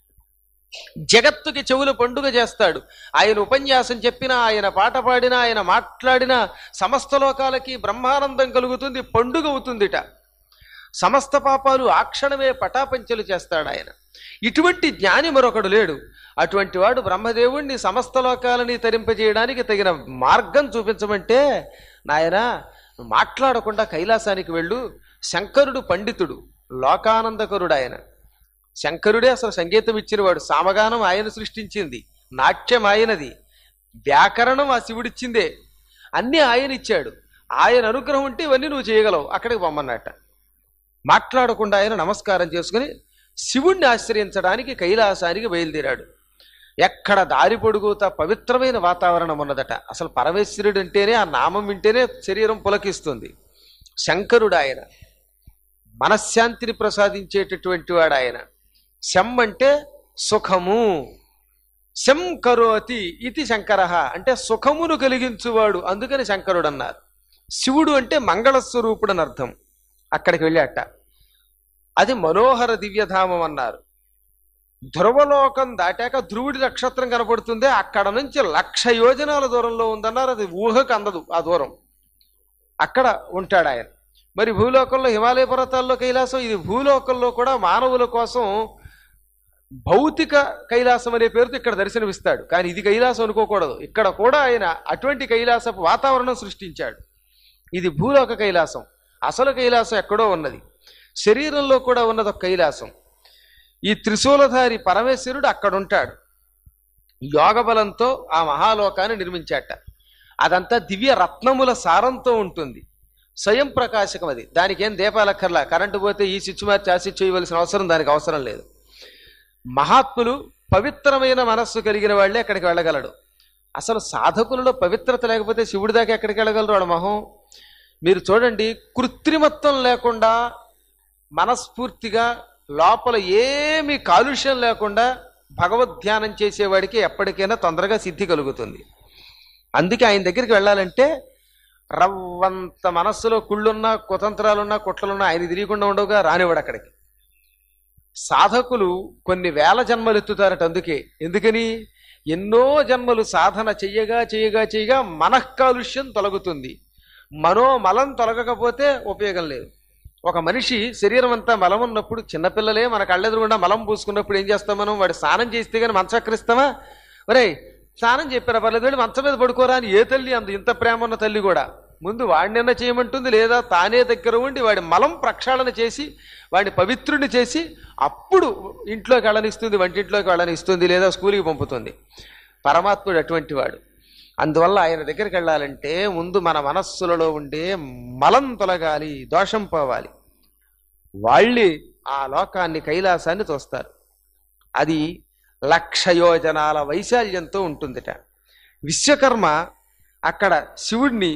జగత్తుకి చెవుల పండుగ చేస్తాడు ఆయన ఉపన్యాసం చెప్పినా ఆయన పాట పాడినా ఆయన మాట్లాడినా సమస్త లోకాలకి బ్రహ్మానందం కలుగుతుంది పండుగ అవుతుందిట సమస్త పాపాలు ఆ క్షణమే పటాపంచలు చేస్తాడు ఆయన ఇటువంటి జ్ఞాని మరొకడు లేడు అటువంటి వాడు బ్రహ్మదేవుణ్ణి సమస్త లోకాలని తరింపజేయడానికి తగిన మార్గం చూపించమంటే నాయనా నువ్వు మాట్లాడకుండా కైలాసానికి వెళ్ళు శంకరుడు పండితుడు లోకానందకరుడు ఆయన శంకరుడే అసలు సంగీతం ఇచ్చినవాడు సామగానం ఆయన సృష్టించింది నాట్యం ఆయనది వ్యాకరణం ఆ శివుడిచ్చిందే అన్నీ ఆయన ఇచ్చాడు ఆయన అనుగ్రహం ఉంటే ఇవన్నీ నువ్వు చేయగలవు అక్కడికి పొమ్మన్నట్ట మాట్లాడకుండా ఆయన నమస్కారం చేసుకుని శివుణ్ణి ఆశ్రయించడానికి కైలాసానికి బయలుదేరాడు ఎక్కడ దారి పొడుగుతా పవిత్రమైన వాతావరణం ఉన్నదట అసలు పరమేశ్వరుడు అంటేనే ఆ నామం వింటేనే శరీరం పులకిస్తుంది శంకరుడు ఆయన మనశ్శాంతిని ప్రసాదించేటటువంటి వాడు ఆయన శం అంటే సుఖము శం కరోతి ఇది శంకర అంటే సుఖమును కలిగించువాడు అందుకని శంకరుడు అన్నారు శివుడు అంటే మంగళస్వరూపుడు అని అర్థం అక్కడికి వెళ్ళాట అది మనోహర దివ్యధామం అన్నారు ధ్రువలోకం దాటాక ధ్రువుడి నక్షత్రం కనపడుతుంది అక్కడ నుంచి లక్ష యోజనాల దూరంలో ఉందన్నారు అది ఊహకు అందదు ఆ దూరం అక్కడ ఉంటాడు ఆయన మరి భూలోకంలో హిమాలయ పర్వతాల్లో కైలాసం ఇది భూలోకంలో కూడా మానవుల కోసం భౌతిక కైలాసం అనే పేరుతో ఇక్కడ దర్శనమిస్తాడు కానీ ఇది కైలాసం అనుకోకూడదు ఇక్కడ కూడా ఆయన అటువంటి కైలాసపు వాతావరణం సృష్టించాడు ఇది భూలోక కైలాసం అసలు కైలాసం ఎక్కడో ఉన్నది శరీరంలో కూడా ఉన్నది ఒక కైలాసం ఈ త్రిశూలధారి పరమేశ్వరుడు అక్కడ ఉంటాడు యోగ బలంతో ఆ మహాలోకాన్ని నిర్మించాట అదంతా దివ్య రత్నముల సారంతో ఉంటుంది స్వయం ప్రకాశకం అది దానికి ఏం దీపాలక్కర్లా కరెంటు పోతే ఈ స్విచ్ మార్చి ఆ స్విచ్ చేయవలసిన అవసరం దానికి అవసరం లేదు మహాత్ములు పవిత్రమైన మనస్సు కలిగిన వాళ్ళే అక్కడికి వెళ్ళగలడు అసలు సాధకులలో పవిత్రత లేకపోతే శివుడి దాకా ఎక్కడికి వెళ్ళగలరు వాడు మొహం మీరు చూడండి కృత్రిమత్వం లేకుండా మనస్ఫూర్తిగా లోపల ఏమి కాలుష్యం లేకుండా భగవద్ ధ్యానం చేసేవాడికి ఎప్పటికైనా తొందరగా సిద్ధి కలుగుతుంది అందుకే ఆయన దగ్గరికి వెళ్ళాలంటే రవ్వంత మనస్సులో కుళ్ళున్నా కుతంత్రాలున్నా కుట్రలున్నా ఆయన తిరిగకుండా ఉండవుగా రానివాడు అక్కడికి సాధకులు కొన్ని వేల జన్మలు ఎత్తుతారట అందుకే ఎందుకని ఎన్నో జన్మలు సాధన చెయ్యగా చెయ్యగా చెయ్యగా మనఃకాలుష్యం తొలగుతుంది మనోమలం తొలగకపోతే ఉపయోగం లేదు ఒక మనిషి శరీరం అంతా మలం ఉన్నప్పుడు చిన్నపిల్లలే మన కళ్ళెదురుగుండా మలం పూసుకున్నప్పుడు ఏం చేస్తాం మనం వాడు స్నానం చేస్తే కానీ మంచక్రిస్తామా ఒరేయ్ స్నానం చెప్పారా పర్లేదు వెళ్ళి మంచం మీద పడుకోరా అని ఏ తల్లి అంత ఇంత ప్రేమ ఉన్న తల్లి కూడా ముందు వాడినన్నా చేయమంటుంది లేదా తానే దగ్గర ఉండి వాడి మలం ప్రక్షాళన చేసి వాడిని పవిత్రుని చేసి అప్పుడు ఇంట్లోకి వెళ్ళనిస్తుంది వంటింట్లోకి వెళ్ళనిస్తుంది లేదా స్కూల్కి పంపుతుంది పరమాత్ముడు అటువంటి వాడు అందువల్ల ఆయన దగ్గరికి వెళ్ళాలంటే ముందు మన మనస్సులలో ఉండే మలం తొలగాలి దోషం పోవాలి వాళ్ళే ఆ లోకాన్ని కైలాసాన్ని చూస్తారు అది లక్ష యోజనాల వైశాల్యంతో ఉంటుందిట విశ్వకర్మ అక్కడ శివుడిని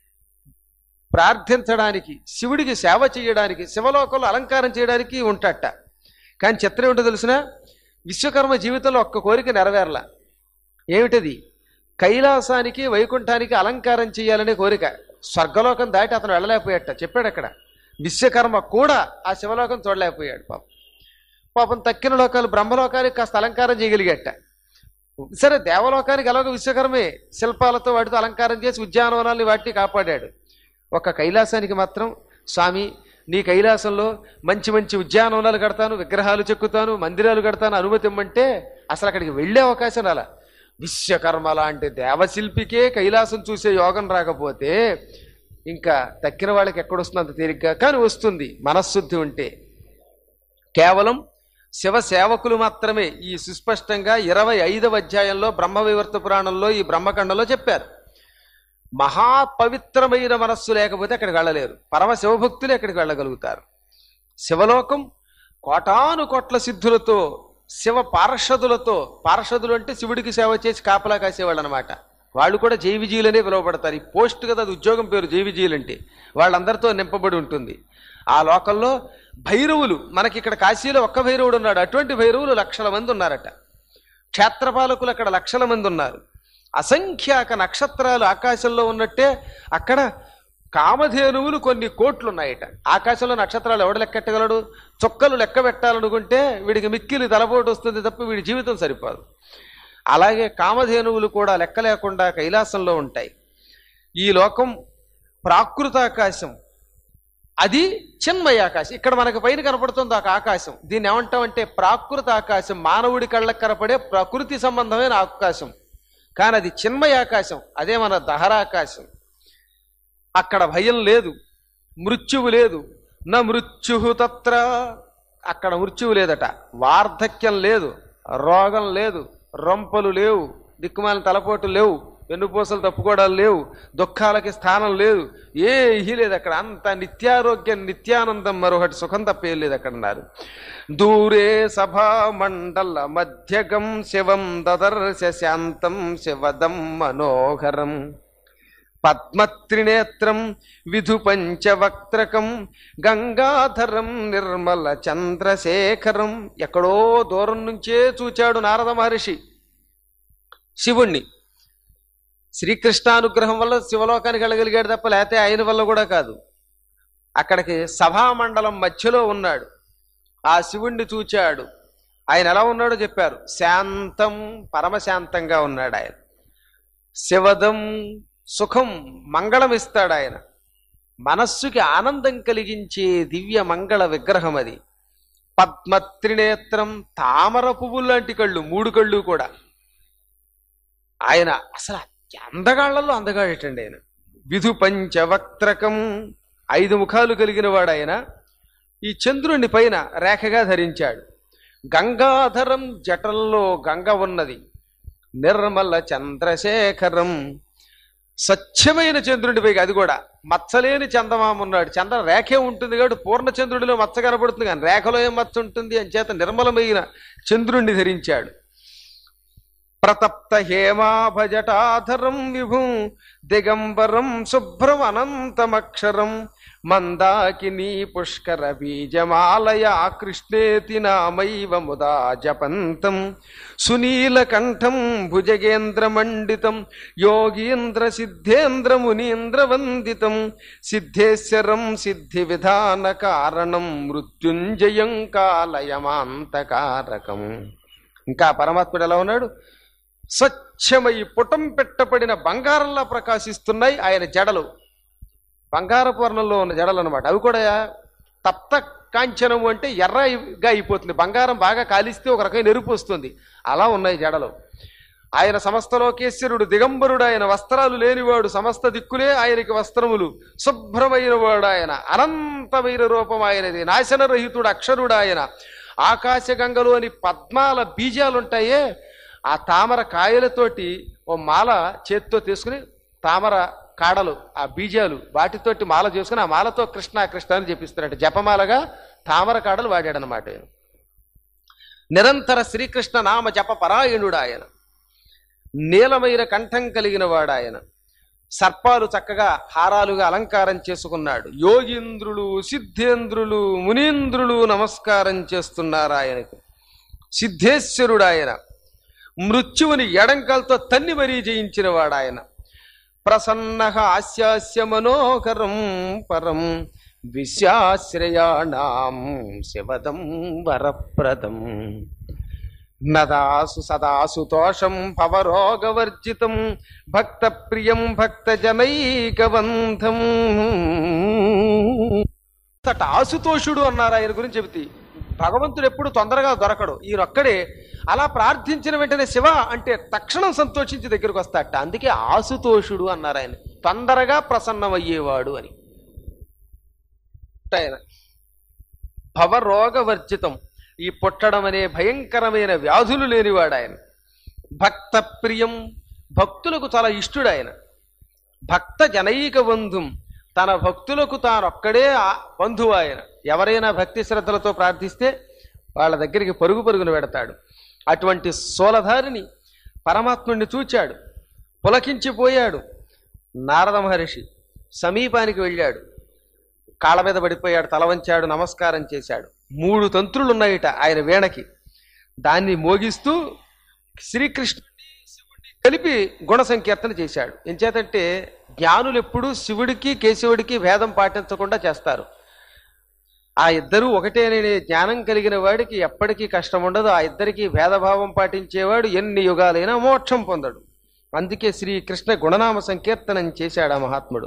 ప్రార్థించడానికి శివుడికి సేవ చేయడానికి శివలోకంలో అలంకారం చేయడానికి ఉంటాట కానీ చిత్రం ఏంటో తెలిసిన విశ్వకర్మ జీవితంలో ఒక్క కోరిక నెరవేరలా ఏమిటది కైలాసానికి వైకుంఠానికి అలంకారం చేయాలనే కోరిక స్వర్గలోకం దాటి అతను వెళ్ళలేకపోయాట చెప్పాడు అక్కడ విశ్వకర్మ కూడా ఆ శివలోకం చూడలేకపోయాడు పాపం పాపం తక్కిన లోకాలు బ్రహ్మలోకానికి కాస్త అలంకారం చేయగలిగట సరే దేవలోకానికి ఎలాగో విశ్వకర్మే శిల్పాలతో వాటితో అలంకారం చేసి ఉద్యానవనాల్ని వాటిని కాపాడాడు ఒక కైలాసానికి మాత్రం స్వామి నీ కైలాసంలో మంచి మంచి ఉద్యానవనాలు కడతాను విగ్రహాలు చెక్కుతాను మందిరాలు కడతాను అనుమతి ఇమ్మంటే అసలు అక్కడికి వెళ్ళే అవకాశం రాలా విశ్వకర్మ లాంటి దేవశిల్పికే కైలాసం చూసే యోగం రాకపోతే ఇంకా తక్కిన వాళ్ళకి ఎక్కడొస్తుంది అంత తేలిగ్గా కానీ వస్తుంది మనశ్శుద్ధి ఉంటే కేవలం శివ సేవకులు మాత్రమే ఈ సుస్పష్టంగా ఇరవై ఐదవ అధ్యాయంలో బ్రహ్మ వివర్త పురాణంలో ఈ బ్రహ్మఖండంలో చెప్పారు మహాపవిత్రమైన మనస్సు లేకపోతే అక్కడికి వెళ్ళలేరు పరమ శివభక్తులు అక్కడికి వెళ్ళగలుగుతారు శివలోకం కోటాను కోట్ల సిద్ధులతో శివ పార్షదులతో పార్షదులు అంటే శివుడికి సేవ చేసి కాపలా కాసేవాళ్ళు అనమాట వాళ్ళు కూడా జైవిజీలనే పిలువబడతారు ఈ పోస్ట్ కదా అది ఉద్యోగం పేరు జైవిజీలు అంటే వాళ్ళందరితో నింపబడి ఉంటుంది ఆ లోకంలో భైరవులు మనకి ఇక్కడ కాశీలో ఒక్క భైరవుడు ఉన్నాడు అటువంటి భైరవులు లక్షల మంది ఉన్నారట క్షేత్రపాలకులు అక్కడ లక్షల మంది ఉన్నారు అసంఖ్యాక నక్షత్రాలు ఆకాశంలో ఉన్నట్టే అక్కడ కామధేనువులు కొన్ని కోట్లు ఉన్నాయట ఆకాశంలో నక్షత్రాలు ఎవడు లెక్కెట్టగలడు చుక్కలు లెక్క పెట్టాలనుకుంటే వీడికి మిక్కిలి తలపోటు వస్తుంది తప్ప వీడి జీవితం సరిపోదు అలాగే కామధేనువులు కూడా లెక్క లేకుండా కైలాసంలో ఉంటాయి ఈ లోకం ప్రాకృతాకాశం అది చిన్మయ ఆకాశం ఇక్కడ మనకు పైన కనపడుతుంది ఒక ఆకాశం దీన్ని ఏమంటామంటే ప్రాకృత ఆకాశం మానవుడి కళ్ళకు కనపడే ప్రకృతి సంబంధమైన ఆకాశం కానీ అది చిన్మయ ఆకాశం అదే మన దహరాకాశం అక్కడ భయం లేదు మృత్యువు లేదు నా మృత్యు తత్ర అక్కడ మృత్యువు లేదట వార్ధక్యం లేదు రోగం లేదు రొంపలు లేవు దిక్కుమాలిన తలపోటు లేవు వెన్నుపూసలు తప్పుకోవడాలు లేవు దుఃఖాలకి స్థానం లేదు ఏహీ లేదు అక్కడ అంత నిత్యారోగ్యం నిత్యానందం మరొకటి సుఖం తప్ప ఏం లేదు అక్కడ అన్నారు దూరే సభా మండల మధ్యగం శివం దదర్శ శాంతం శివదం మనోహరం పద్మత్రినేత్రం విధు పంచవక్త్రకం గంగాధరం నిర్మల చంద్రశేఖరం ఎక్కడో దూరం నుంచే చూచాడు నారద మహర్షి శివుణ్ణి శ్రీకృష్ణానుగ్రహం వల్ల శివలోకానికి వెళ్ళగలిగాడు తప్ప లేకపోతే ఆయన వల్ల కూడా కాదు అక్కడికి సభామండలం మధ్యలో ఉన్నాడు ఆ శివుణ్ణి చూచాడు ఆయన ఎలా ఉన్నాడో చెప్పారు శాంతం పరమశాంతంగా ఉన్నాడు ఆయన శివదం సుఖం మంగళం ఇస్తాడు ఆయన మనస్సుకి ఆనందం కలిగించే దివ్య మంగళ విగ్రహం అది పద్మత్రినేత్రం తామర పువ్వులు లాంటి కళ్ళు మూడు కళ్ళు కూడా ఆయన అసలు అందగాళ్లలో అందగాడేటండి ఆయన విధు పంచవక్త్రకం ఐదు ముఖాలు కలిగిన వాడు ఆయన ఈ చంద్రుని పైన రేఖగా ధరించాడు గంగాధరం జటల్లో గంగ ఉన్నది నిర్మల చంద్రశేఖరం స్వచ్ఛమైన చంద్రుడిపై అది కూడా మచ్చలేని చందమామ ఉన్నాడు చంద్ర రేఖే ఉంటుంది కాబట్టి పూర్ణ చంద్రుడిలో మచ్చ కనబడుతుంది కానీ రేఖలో ఏం మచ్చ ఉంటుంది అని చేత నిర్మలమైన చంద్రుణ్ణి ధరించాడు ప్రతప్త హేమాభజటాధరం విభుం దిగంబరం శుభ్రం అనంతమక్షరం మందాకినీ పుష్కర బీజమాలయా కృష్ణేతి నామైవ ముదా జపంతం సునీలకంఠం భుజగేంద్రమండితం యోగీంద్ర సిద్ధేంద్ర మునీంద్ర వందితం సిద్ధేశ్వరం సిద్ధి విధాన కారణం మృత్యుంజయం కాలయమాంతకారకం ఇంకా పరమాత్ముడు ఎలా ఉన్నాడు స్వచ్ఛమై పుటం పెట్టబడిన బంగారంలా ప్రకాశిస్తున్నాయి ఆయన జడలు బంగారపు వర్ణంలో ఉన్న జడలు అనమాట అవి కూడా తప్త కాంచనము అంటే ఎర్రగా అయిపోతుంది బంగారం బాగా కాలిస్తే ఒక రకమైన ఎరుపు వస్తుంది అలా ఉన్నాయి జడలు ఆయన సమస్త లోకేశ్వరుడు దిగంబరుడు ఆయన వస్త్రాలు లేనివాడు సమస్త దిక్కులే ఆయనకి వస్త్రములు శుభ్రమైన వాడు ఆయన అనంతమైన రూపం ఆయనది నాశనరహితుడు అక్షరుడు ఆయన ఆకాశగంగలోని పద్మాల బీజాలుంటాయే ఆ తామర కాయలతోటి ఓ మాల చేత్తో తీసుకుని తామర కాడలు ఆ బీజాలు వాటితోటి మాల చేసుకుని ఆ మాలతో కృష్ణ కృష్ణ అని చెప్పిస్తున్నాడు జపమాలగా తామర కాడలు వాడాడనమాట ఆయన. నిరంతర శ్రీకృష్ణ నామ జప పరాయణుడు ఆయన నీలమైన కంఠం కలిగిన వాడు ఆయన సర్పాలు చక్కగా హారాలుగా అలంకారం చేసుకున్నాడు యోగీంద్రులు సిద్ధేంద్రులు మునీంద్రులు నమస్కారం చేస్తున్నారు ఆయనకు సిద్ధేశ్వరుడు ఆయన మృత్యువుని ఎడంకలతో తన్ని మరీ జయించిన వాడు ఆయన ప్రసన్న హాస్యాస్య మనోహరం పరం విశ్వాశ్రయాణం శివదం వరప్రదం నదాసు సదాసు తోషం భవరోగవర్జితం భక్త ప్రియం భక్త జనైకబంధం అంతట ఆసుతోషుడు అన్నారు ఆయన గురించి చెబితే భగవంతుడు ఎప్పుడు తొందరగా దొరకడు ఈయనొక్కడే అలా ప్రార్థించిన వెంటనే శివ అంటే తక్షణం సంతోషించి దగ్గరకు వస్తాడట అందుకే ఆసుతోషుడు అన్నారు ఆయన తొందరగా ప్రసన్నమయ్యేవాడు అని ఆయన భవరోగవర్జితం ఈ పుట్టడం అనే భయంకరమైన వ్యాధులు లేనివాడు ఆయన భక్త ప్రియం భక్తులకు చాలా ఇష్టుడు ఆయన భక్త జనైక బంధుం తన భక్తులకు తానొక్కడే ఆ బంధువు ఆయన ఎవరైనా భక్తి శ్రద్ధలతో ప్రార్థిస్తే వాళ్ళ దగ్గరికి పరుగు పరుగున పెడతాడు అటువంటి సోలధారిని పరమాత్ముడిని చూచాడు పులకించిపోయాడు నారద మహర్షి సమీపానికి వెళ్ళాడు కాళ్ళ మీద పడిపోయాడు తల వంచాడు నమస్కారం చేశాడు మూడు తంత్రులు ఉన్నాయిట ఆయన వీణకి దాన్ని మోగిస్తూ శ్రీకృష్ణ కలిపి గుణ సంకీర్తన చేశాడు ఎంచేతంటే జ్ఞానులు ఎప్పుడూ శివుడికి కేశవుడికి భేదం పాటించకుండా చేస్తారు ఆ ఇద్దరు ఒకటే అనే జ్ఞానం కలిగిన వాడికి ఎప్పటికీ కష్టం ఉండదు ఆ ఇద్దరికి భేదభావం పాటించేవాడు ఎన్ని యుగాలైనా మోక్షం పొందడు అందుకే శ్రీకృష్ణ గుణనామ సంకీర్తనం చేశాడు ఆ మహాత్ముడు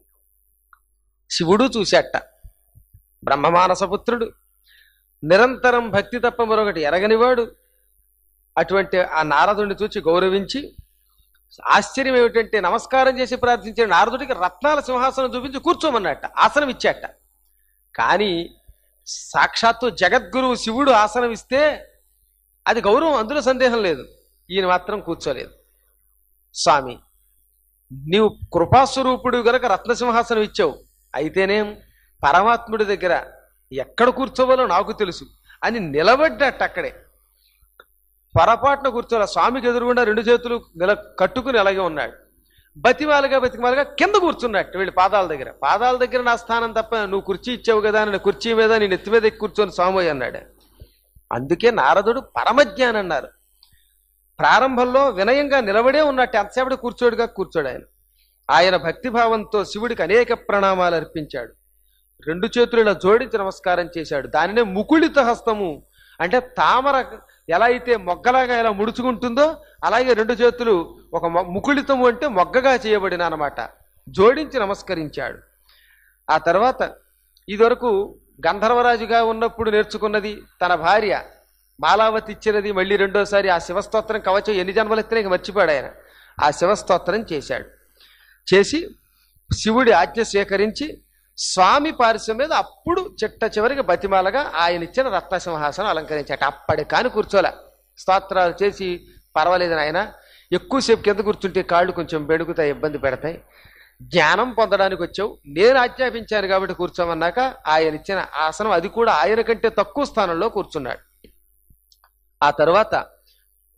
శివుడు చూశాట బ్రహ్మమానసపుత్రుడు నిరంతరం భక్తి తప్ప మరొకటి ఎరగనివాడు అటువంటి ఆ నారదుడిని చూచి గౌరవించి ఆశ్చర్యం ఏమిటంటే నమస్కారం చేసి ప్రార్థించిన నారదుడికి రత్నాల సింహాసనం చూపించి కూర్చోమన్నట్ట ఆసనం ఇచ్చాట కానీ సాక్షాత్తు జగద్గురువు శివుడు ఆసనం ఇస్తే అది గౌరవం అందులో సందేహం లేదు ఈయన మాత్రం కూర్చోలేదు స్వామి నీవు కృపాస్వరూపుడు గనక రత్నసింహాసనం ఇచ్చావు అయితేనేం పరమాత్ముడి దగ్గర ఎక్కడ కూర్చోవాలో నాకు తెలుసు అని నిలబడ్డట్టు అక్కడే పొరపాటున కూర్చోలే స్వామికి ఎదురుగుండా రెండు చేతులు నిల కట్టుకుని అలాగే ఉన్నాడు బతిమాలుగా బతిమాలుగా కింద కూర్చున్నట్టు వీళ్ళు పాదాల దగ్గర పాదాల దగ్గర నా స్థానం తప్ప నువ్వు కుర్చీ ఇచ్చావు కదా అని కుర్చీ మీద నేను ఎత్తి మీద ఎక్కి కూర్చొని స్వామి అన్నాడు అందుకే నారదుడు పరమజ్ఞాని అన్నారు ప్రారంభంలో వినయంగా నిలబడే ఉన్నట్టు ఎంతసేపటి కూర్చోడుగా కూర్చోడు ఆయన ఆయన భక్తిభావంతో శివుడికి అనేక ప్రణామాలు అర్పించాడు రెండు చేతులు ఇలా జోడించి నమస్కారం చేశాడు దానినే ముకుళిత హస్తము అంటే తామర ఎలా అయితే మొగ్గలాగా ఎలా ముడుచుకుంటుందో అలాగే రెండు చేతులు ఒక మొ- ముకుళితము అంటే మొగ్గగా చేయబడిన అనమాట జోడించి నమస్కరించాడు ఆ తర్వాత ఇదివరకు గంధర్వరాజుగా ఉన్నప్పుడు నేర్చుకున్నది తన భార్య మాలావతి ఇచ్చినది మళ్ళీ రెండోసారి ఆ శివస్తోత్రం కవచం ఎన్ని జన్మలు ఎత్తినా ఇంక మర్చిపోయాడు ఆయన ఆ శివస్తోత్రం చేశాడు చేసి శివుడి ఆజ్ఞ స్వీకరించి స్వామి పారిశ్యం మీద అప్పుడు చిట్ట చివరికి బతిమాలగా ఆయన ఇచ్చిన రత్నసింహాసనం అలంకరించాట అప్పటి కాని కూర్చోలే స్తోత్రాలు చేసి పర్వాలేదు ఆయన ఎక్కువసేపు కింద కూర్చుంటే కాళ్ళు కొంచెం బెడుకుతాయి ఇబ్బంది పెడతాయి జ్ఞానం పొందడానికి వచ్చావు నేను ఆజ్ఞాపించాను కాబట్టి కూర్చోమన్నాక ఆయన ఇచ్చిన ఆసనం అది కూడా ఆయన కంటే తక్కువ స్థానంలో కూర్చున్నాడు ఆ తర్వాత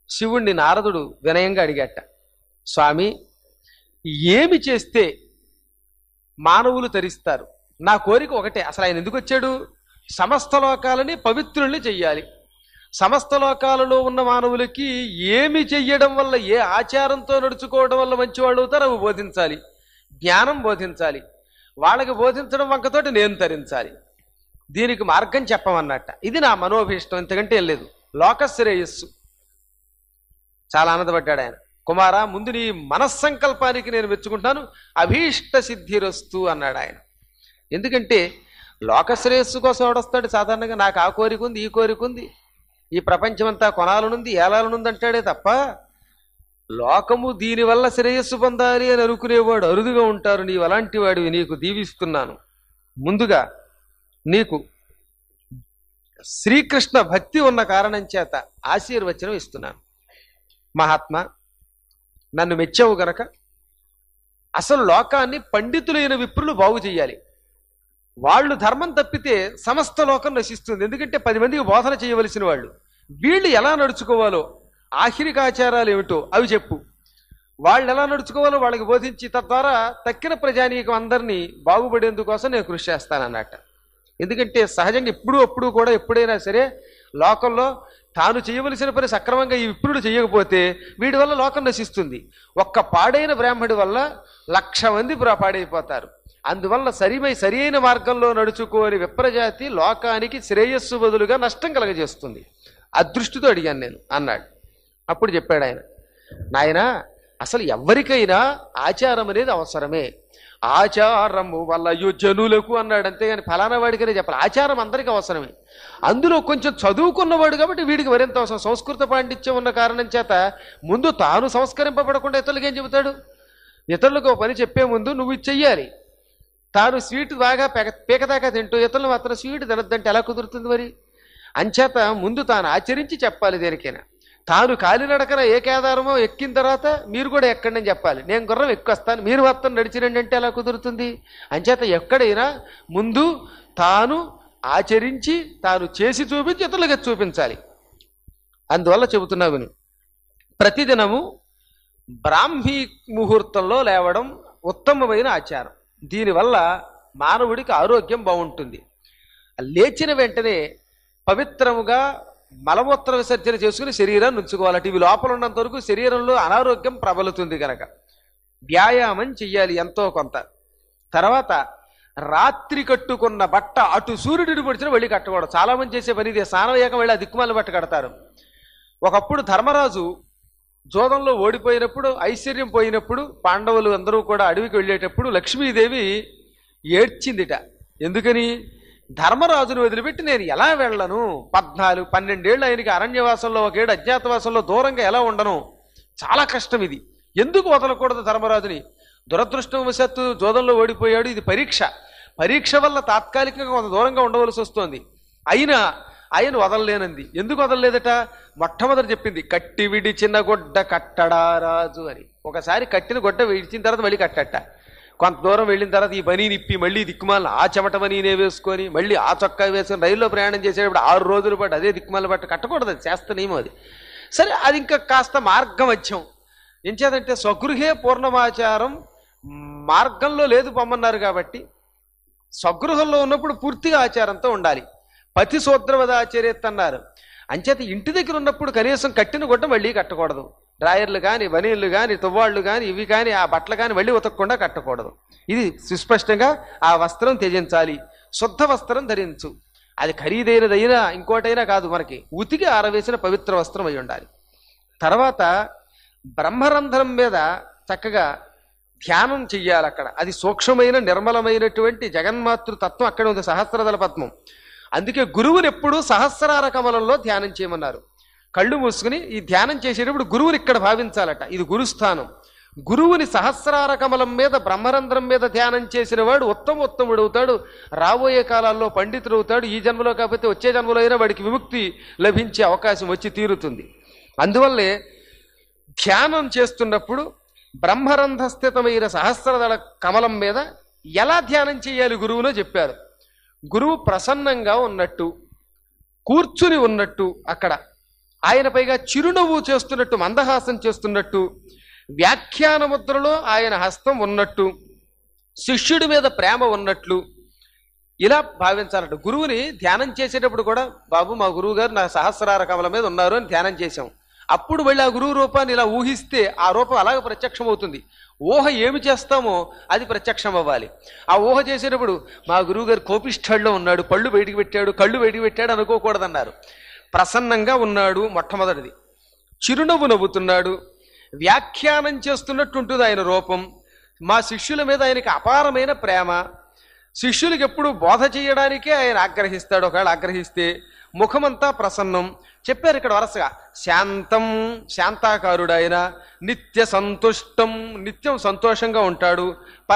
శివుణ్ణి నారదుడు వినయంగా అడిగట స్వామి ఏమి చేస్తే మానవులు తరిస్తారు నా కోరిక ఒకటే అసలు ఆయన ఎందుకు వచ్చాడు సమస్త లోకాలని పవిత్రుల్ని చెయ్యాలి సమస్త లోకాలలో ఉన్న మానవులకి ఏమి చెయ్యడం వల్ల ఏ ఆచారంతో నడుచుకోవడం వల్ల మంచివాళ్ళు అవుతారో అవి బోధించాలి జ్ఞానం బోధించాలి వాళ్ళకి బోధించడం వంకతోటి నేను తరించాలి దీనికి మార్గం చెప్పమన్నట్ట ఇది నా మనోభీష్టం ఇంతకంటే ఏం లేదు లోకశ్రేయస్సు చాలా ఆనందపడ్డాడు ఆయన కుమారా ముందు నీ మనస్సంకల్పానికి నేను మెచ్చుకుంటాను అభీష్ట సిద్ధిరస్తు అన్నాడు ఆయన ఎందుకంటే లోకశ్రేయస్సు కోసం ఎవడొస్తాడు సాధారణంగా నాకు ఆ కోరిక ఉంది ఈ కోరిక ఉంది ఈ ప్రపంచమంతా కొనాలనుంది ఏలాలనుంది అంటాడే తప్ప లోకము దీనివల్ల శ్రేయస్సు పొందాలి అని అనుకునేవాడు అరుదుగా ఉంటారు నీవు అలాంటి వాడివి నీకు దీవిస్తున్నాను ముందుగా నీకు శ్రీకృష్ణ భక్తి ఉన్న కారణం చేత ఆశీర్వచనం ఇస్తున్నాను మహాత్మా నన్ను మెచ్చావు గనక అసలు లోకాన్ని పండితులైన విప్రులు బాగు చేయాలి వాళ్ళు ధర్మం తప్పితే సమస్త లోకం నశిస్తుంది ఎందుకంటే పది మందికి బోధన చేయవలసిన వాళ్ళు వీళ్ళు ఎలా నడుచుకోవాలో ఆఖరిక ఆచారాలు ఏమిటో అవి చెప్పు వాళ్ళు ఎలా నడుచుకోవాలో వాళ్ళకి బోధించి తద్వారా తక్కిన ప్రజానీకం అందరినీ బాగుపడేందుకోసం నేను కృషి చేస్తానన్నట్ట ఎందుకంటే సహజంగా ఎప్పుడు అప్పుడు కూడా ఎప్పుడైనా సరే లోకంలో తాను చేయవలసిన పని సక్రమంగా ఈ విప్రుడు చేయకపోతే వీడి వల్ల లోకం నశిస్తుంది ఒక్క పాడైన బ్రాహ్మడి వల్ల లక్ష మంది ప్రా- పాడైపోతారు అందువల్ల సరిమై సరి అయిన మార్గంలో నడుచుకోని విప్రజాతి లోకానికి శ్రేయస్సు బదులుగా నష్టం కలగజేస్తుంది అదృష్టితో అడిగాను నేను అన్నాడు అప్పుడు చెప్పాడు ఆయన నాయన అసలు ఎవరికైనా ఆచారం అనేది అవసరమే ఆచారము వల్ల జనులకు అన్నాడు అంతేగాని ఫలానా వాడికనే చెప్పాలి ఆచారం అందరికీ అవసరమే అందులో కొంచెం చదువుకున్నవాడు కాబట్టి వీడికి మరింత అవసరం సంస్కృత పాండిత్యం ఉన్న కారణం చేత ముందు తాను సంస్కరింపబడకుండా ఇతరులకి ఏం చెబుతాడు ఇతరులకు ఒక పని చెప్పే ముందు నువ్వు ఇది చెయ్యాలి తాను స్వీట్ బాగా పెక పీకదాకా తింటూ ఇతరులు మాత్రం స్వీట్ తినద్దంటే ఎలా కుదురుతుంది మరి అంచేత ముందు తాను ఆచరించి చెప్పాలి దేనికైనా తాను కాలినడకన ఏ కేదారమో ఎక్కిన తర్వాత మీరు కూడా ఎక్కండి అని చెప్పాలి నేను గుర్రం ఎక్కువస్తాను మీరు మొత్తం నడిచిరండి అంటే ఎలా కుదురుతుంది అంచేత ఎక్కడైనా ముందు తాను ఆచరించి తాను చేసి చూపించి ఇతరులకు చూపించాలి అందువల్ల చెబుతున్నా విను ప్రతిదినము బ్రాహ్మీ ముహూర్తంలో లేవడం ఉత్తమమైన ఆచారం దీనివల్ల మానవుడికి ఆరోగ్యం బాగుంటుంది లేచిన వెంటనే పవిత్రముగా మలమూత్ర విసర్జన చేసుకుని శరీరాన్ని ఉంచుకోవాలట ఇవి లోపల ఉన్నంత వరకు శరీరంలో అనారోగ్యం ప్రబలుతుంది కనుక వ్యాయామం చెయ్యాలి ఎంతో కొంత తర్వాత రాత్రి కట్టుకున్న బట్ట అటు సూర్యుడిని పొడిచిన వెళ్ళి కట్టకూడదు చాలా మంది చేసే పని ఇదే స్నానం అయ్యాక వెళ్ళి ఆ దిక్కుమాల బట్ట కడతారు ఒకప్పుడు ధర్మరాజు జోదంలో ఓడిపోయినప్పుడు ఐశ్వర్యం పోయినప్పుడు పాండవులు అందరూ కూడా అడవికి వెళ్ళేటప్పుడు లక్ష్మీదేవి ఏడ్చిందిట ఎందుకని ధర్మరాజును వదిలిపెట్టి నేను ఎలా వెళ్ళను పద్నాలుగు పన్నెండేళ్ళు ఆయనకి అరణ్యవాసంలో ఒకేడు అజ్ఞాతవాసంలో దూరంగా ఎలా ఉండను చాలా కష్టం ఇది ఎందుకు వదలకూడదు ధర్మరాజుని దురదృష్టవశాత్తు జోదంలో ఓడిపోయాడు ఇది పరీక్ష పరీక్ష వల్ల తాత్కాలికంగా కొంత దూరంగా ఉండవలసి వస్తోంది అయినా ఆయన వదలలేనంది ఎందుకు వదలలేదట మొట్టమొదటి చెప్పింది కట్టి విడిచిన గొడ్డ కట్టడా రాజు అని ఒకసారి కట్టిన గొడ్డ విడిచిన తర్వాత మళ్ళీ కట్టట కొంత దూరం వెళ్ళిన తర్వాత ఈ బనీ నిప్పి మళ్ళీ దిక్కుమాలను ఆ చెమట బనీనే వేసుకొని మళ్ళీ ఆ చొక్కా వేసుకొని రైల్లో ప్రయాణం చేసేటప్పుడు ఆరు రోజుల పాటు అదే దిక్కుమాల పట్టు కట్టకూడదు అది శాస్త్ర నియమం అది సరే అది ఇంకా కాస్త మార్గమధ్యం ఏం చేదంటే స్వగృహే పూర్ణమాచారం మార్గంలో లేదు పొమ్మన్నారు కాబట్టి స్వగృహంలో ఉన్నప్పుడు పూర్తిగా ఆచారంతో ఉండాలి పతి సూత్రవద ఆచార్యత్ అన్నారు అంచేత ఇంటి దగ్గర ఉన్నప్పుడు కనీసం కట్టిన గుడ్డ మళ్ళీ కట్టకూడదు డ్రాయర్లు కానీ బనీళ్ళు కానీ తువ్వాళ్ళు కానీ ఇవి కానీ ఆ బట్టలు కానీ మళ్ళీ ఉతకకుండా కట్టకూడదు ఇది సుస్పష్టంగా ఆ వస్త్రం త్యజించాలి శుద్ధ వస్త్రం ధరించు అది ఖరీదైనదైనా ఇంకోటైనా కాదు మనకి ఉతికి ఆరవేసిన పవిత్ర వస్త్రం అయి ఉండాలి తర్వాత బ్రహ్మరంధ్రం మీద చక్కగా ధ్యానం చెయ్యాలి అక్కడ అది సూక్ష్మమైన నిర్మలమైనటువంటి జగన్మాతృ తత్వం అక్కడ ఉంది సహస్రదళ పద్మం అందుకే గురువుని ఎప్పుడూ సహస్రార కమలంలో ధ్యానం చేయమన్నారు కళ్ళు మూసుకుని ఈ ధ్యానం చేసేటప్పుడు గురువుని ఇక్కడ భావించాలట ఇది గురుస్థానం గురువుని సహస్రార కమలం మీద బ్రహ్మరంధ్రం మీద ధ్యానం చేసిన వాడు ఉత్తమ ఉత్తముడు అవుతాడు రాబోయే కాలాల్లో పండితుడు అవుతాడు ఈ జన్మలో కాకపోతే వచ్చే జన్మలో అయినా వాడికి విముక్తి లభించే అవకాశం వచ్చి తీరుతుంది అందువల్లే ధ్యానం చేస్తున్నప్పుడు బ్రహ్మరంధ్రస్థితమైన సహస్రదళ కమలం మీద ఎలా ధ్యానం చేయాలి గురువునో చెప్పారు గురువు ప్రసన్నంగా ఉన్నట్టు కూర్చుని ఉన్నట్టు అక్కడ ఆయన పైగా చిరునవ్వు చేస్తున్నట్టు మందహాసం చేస్తున్నట్టు వ్యాఖ్యాన ముద్రలో ఆయన హస్తం ఉన్నట్టు శిష్యుడి మీద ప్రేమ ఉన్నట్లు ఇలా భావించాలట గురువుని ధ్యానం చేసేటప్పుడు కూడా బాబు మా గురువు గారు నా సహస్రార కమల మీద ఉన్నారు అని ధ్యానం చేశాం అప్పుడు వెళ్ళి ఆ గురువు రూపాన్ని ఇలా ఊహిస్తే ఆ రూపం అలాగే ప్రత్యక్షం అవుతుంది ఊహ ఏమి చేస్తామో అది ప్రత్యక్షం అవ్వాలి ఆ ఊహ చేసేటప్పుడు మా గురువు గారు కోపిష్ఠాల్లో ఉన్నాడు పళ్ళు బయటికి పెట్టాడు కళ్ళు బయటికి పెట్టాడు అనుకోకూడదన్నారు ప్రసన్నంగా ఉన్నాడు మొట్టమొదటిది చిరునవ్వు నవ్వుతున్నాడు వ్యాఖ్యానం చేస్తున్నట్టు ఉంటుంది ఆయన రూపం మా శిష్యుల మీద ఆయనకి అపారమైన ప్రేమ శిష్యులకు ఎప్పుడు బోధ చేయడానికే ఆయన ఆగ్రహిస్తాడు ఒకవేళ ఆగ్రహిస్తే ముఖమంతా ప్రసన్నం చెప్పారు ఇక్కడ వరుసగా శాంతం శాంతాకారుడు ఆయన నిత్య సంతుష్టం నిత్యం సంతోషంగా ఉంటాడు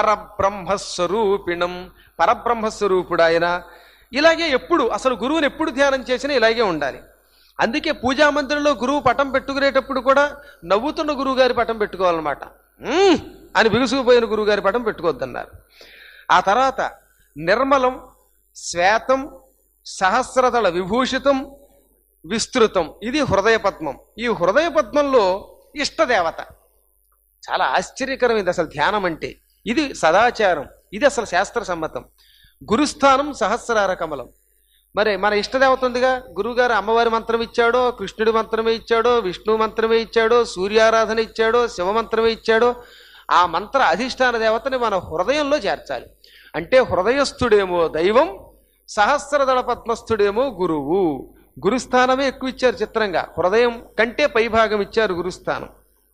పరబ్రహ్మస్వరూపిణం పరబ్రహ్మస్వరూపుడు ఆయన ఇలాగే ఎప్పుడు అసలు గురువుని ఎప్పుడు ధ్యానం చేసినా ఇలాగే ఉండాలి అందుకే పూజా మందిరంలో గురువు పటం పెట్టుకునేటప్పుడు కూడా నవ్వుతున్న గురువు గారి పటం పెట్టుకోవాలన్నమాట "మ్మ్" అని బిగుసుకుపోయిన గురువు గారి పటం పెట్టుకోవద్దన్నారు ఆ తర్వాత నిర్మలం శ్వేతం సహస్రదళ విభూషితం విస్తృతం ఇది హృదయ పద్మం ఈ హృదయ పద్మంలో ఇష్టదేవత చాలా ఆశ్చర్యకరమైంది అసలు ధ్యానం అంటే ఇది సదాచారం ఇది అసలు శాస్త్ర సమ్మతం గురుస్థానం సహస్రార కమలం మరి మన ఇష్టదేవత ఉందిగా గురువుగారు అమ్మవారి మంత్రం ఇచ్చాడో కృష్ణుడి మంత్రమే ఇచ్చాడో విష్ణు మంత్రమే ఇచ్చాడో సూర్యారాధన ఇచ్చాడో శివ మంత్రమే ఇచ్చాడో ఆ మంత్ర అధిష్టాన దేవతని మన హృదయంలో చేర్చాలి అంటే హృదయస్థుడేమో దైవం సహస్రదళ పద్మస్థుడేమో గురువు గురుస్థానమే ఎక్కువ ఇచ్చారు చిత్రంగా హృదయం కంటే పైభాగం ఇచ్చారు గురుస్థానం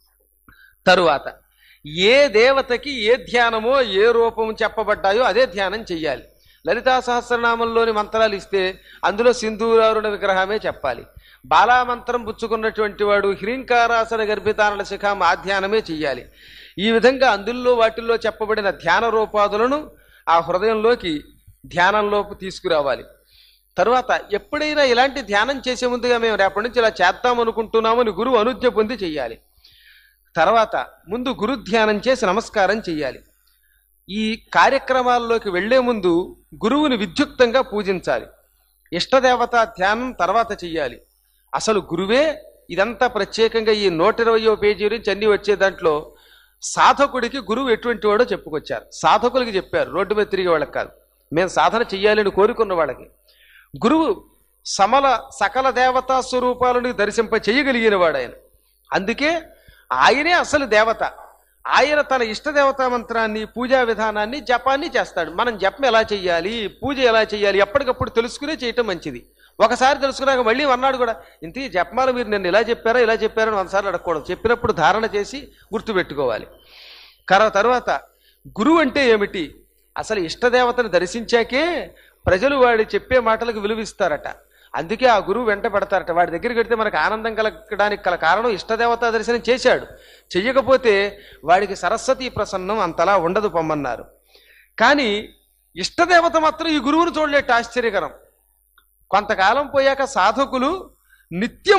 తరువాత ఏ దేవతకి ఏ ధ్యానమో ఏ రూపం చెప్పబడ్డాయో అదే ధ్యానం చెయ్యాలి లలితా సహస్రనామంలోని మంత్రాలు ఇస్తే అందులో సింధూరారుణ విగ్రహమే చెప్పాలి బాలామంత్రం పుచ్చుకున్నటువంటి వాడు హ్రీంకారాసన గర్భితానల శిఖాం ఆ ధ్యానమే చెయ్యాలి ఈ విధంగా అందుల్లో వాటిల్లో చెప్పబడిన ధ్యాన రూపాదులను ఆ హృదయంలోకి ధ్యానంలోకి తీసుకురావాలి తరువాత ఎప్పుడైనా ఇలాంటి ధ్యానం చేసే ముందుగా మేము రేపటి నుంచి ఇలా చేద్దాం అనుకుంటున్నామని గురువు అనుజ్ఞ పొంది చెయ్యాలి తర్వాత ముందు గురు ధ్యానం చేసి నమస్కారం చెయ్యాలి ఈ కార్యక్రమాల్లోకి వెళ్లే ముందు గురువుని విద్యుక్తంగా పూజించాలి ఇష్టదేవత ధ్యానం తర్వాత చెయ్యాలి అసలు గురువే ఇదంతా ప్రత్యేకంగా ఈ నూట ఇరవయో పేజీ నుంచి అన్ని వచ్చే దాంట్లో సాధకుడికి గురువు ఎటువంటి వాడో చెప్పుకొచ్చారు సాధకులకి చెప్పారు రోడ్డు మీద తిరిగే వాళ్ళకి కాదు మేము సాధన చెయ్యాలని కోరుకున్న వాళ్ళకి గురువు సమల సకల దేవతా స్వరూపాలను దర్శింప చేయగలిగిన వాడు ఆయన అందుకే ఆయనే అసలు దేవత ఆయన తన ఇష్టదేవతా మంత్రాన్ని పూజా విధానాన్ని జపాన్ని చేస్తాడు మనం జపం ఎలా చెయ్యాలి పూజ ఎలా చెయ్యాలి ఎప్పటికప్పుడు తెలుసుకునే చేయటం మంచిది ఒకసారి తెలుసుకున్నాక మళ్ళీ అన్నాడు కూడా ఇంత జపమాలు మీరు నిన్ను ఇలా చెప్పారా ఇలా చెప్పారని ఒకసారి అడగకూడదు చెప్పినప్పుడు ధారణ చేసి గుర్తుపెట్టుకోవాలి కర తర్వాత గురువు అంటే ఏమిటి అసలు ఇష్టదేవతను దర్శించాకే ప్రజలు వాడి చెప్పే మాటలకు విలువిస్తారట అందుకే ఆ గురువు వెంట పడతారట వాడి దగ్గరికి వెడితే మనకు ఆనందం కలగడానికి గల కారణం ఇష్టదేవతా దర్శనం చేశాడు చెయ్యకపోతే వాడికి సరస్వతి ప్రసన్నం అంతలా ఉండదు పొమ్మన్నారు కానీ ఇష్టదేవత మాత్రం ఈ గురువును చూడలేట ఆశ్చర్యకరం కొంతకాలం పోయాక సాధకులు నిత్యం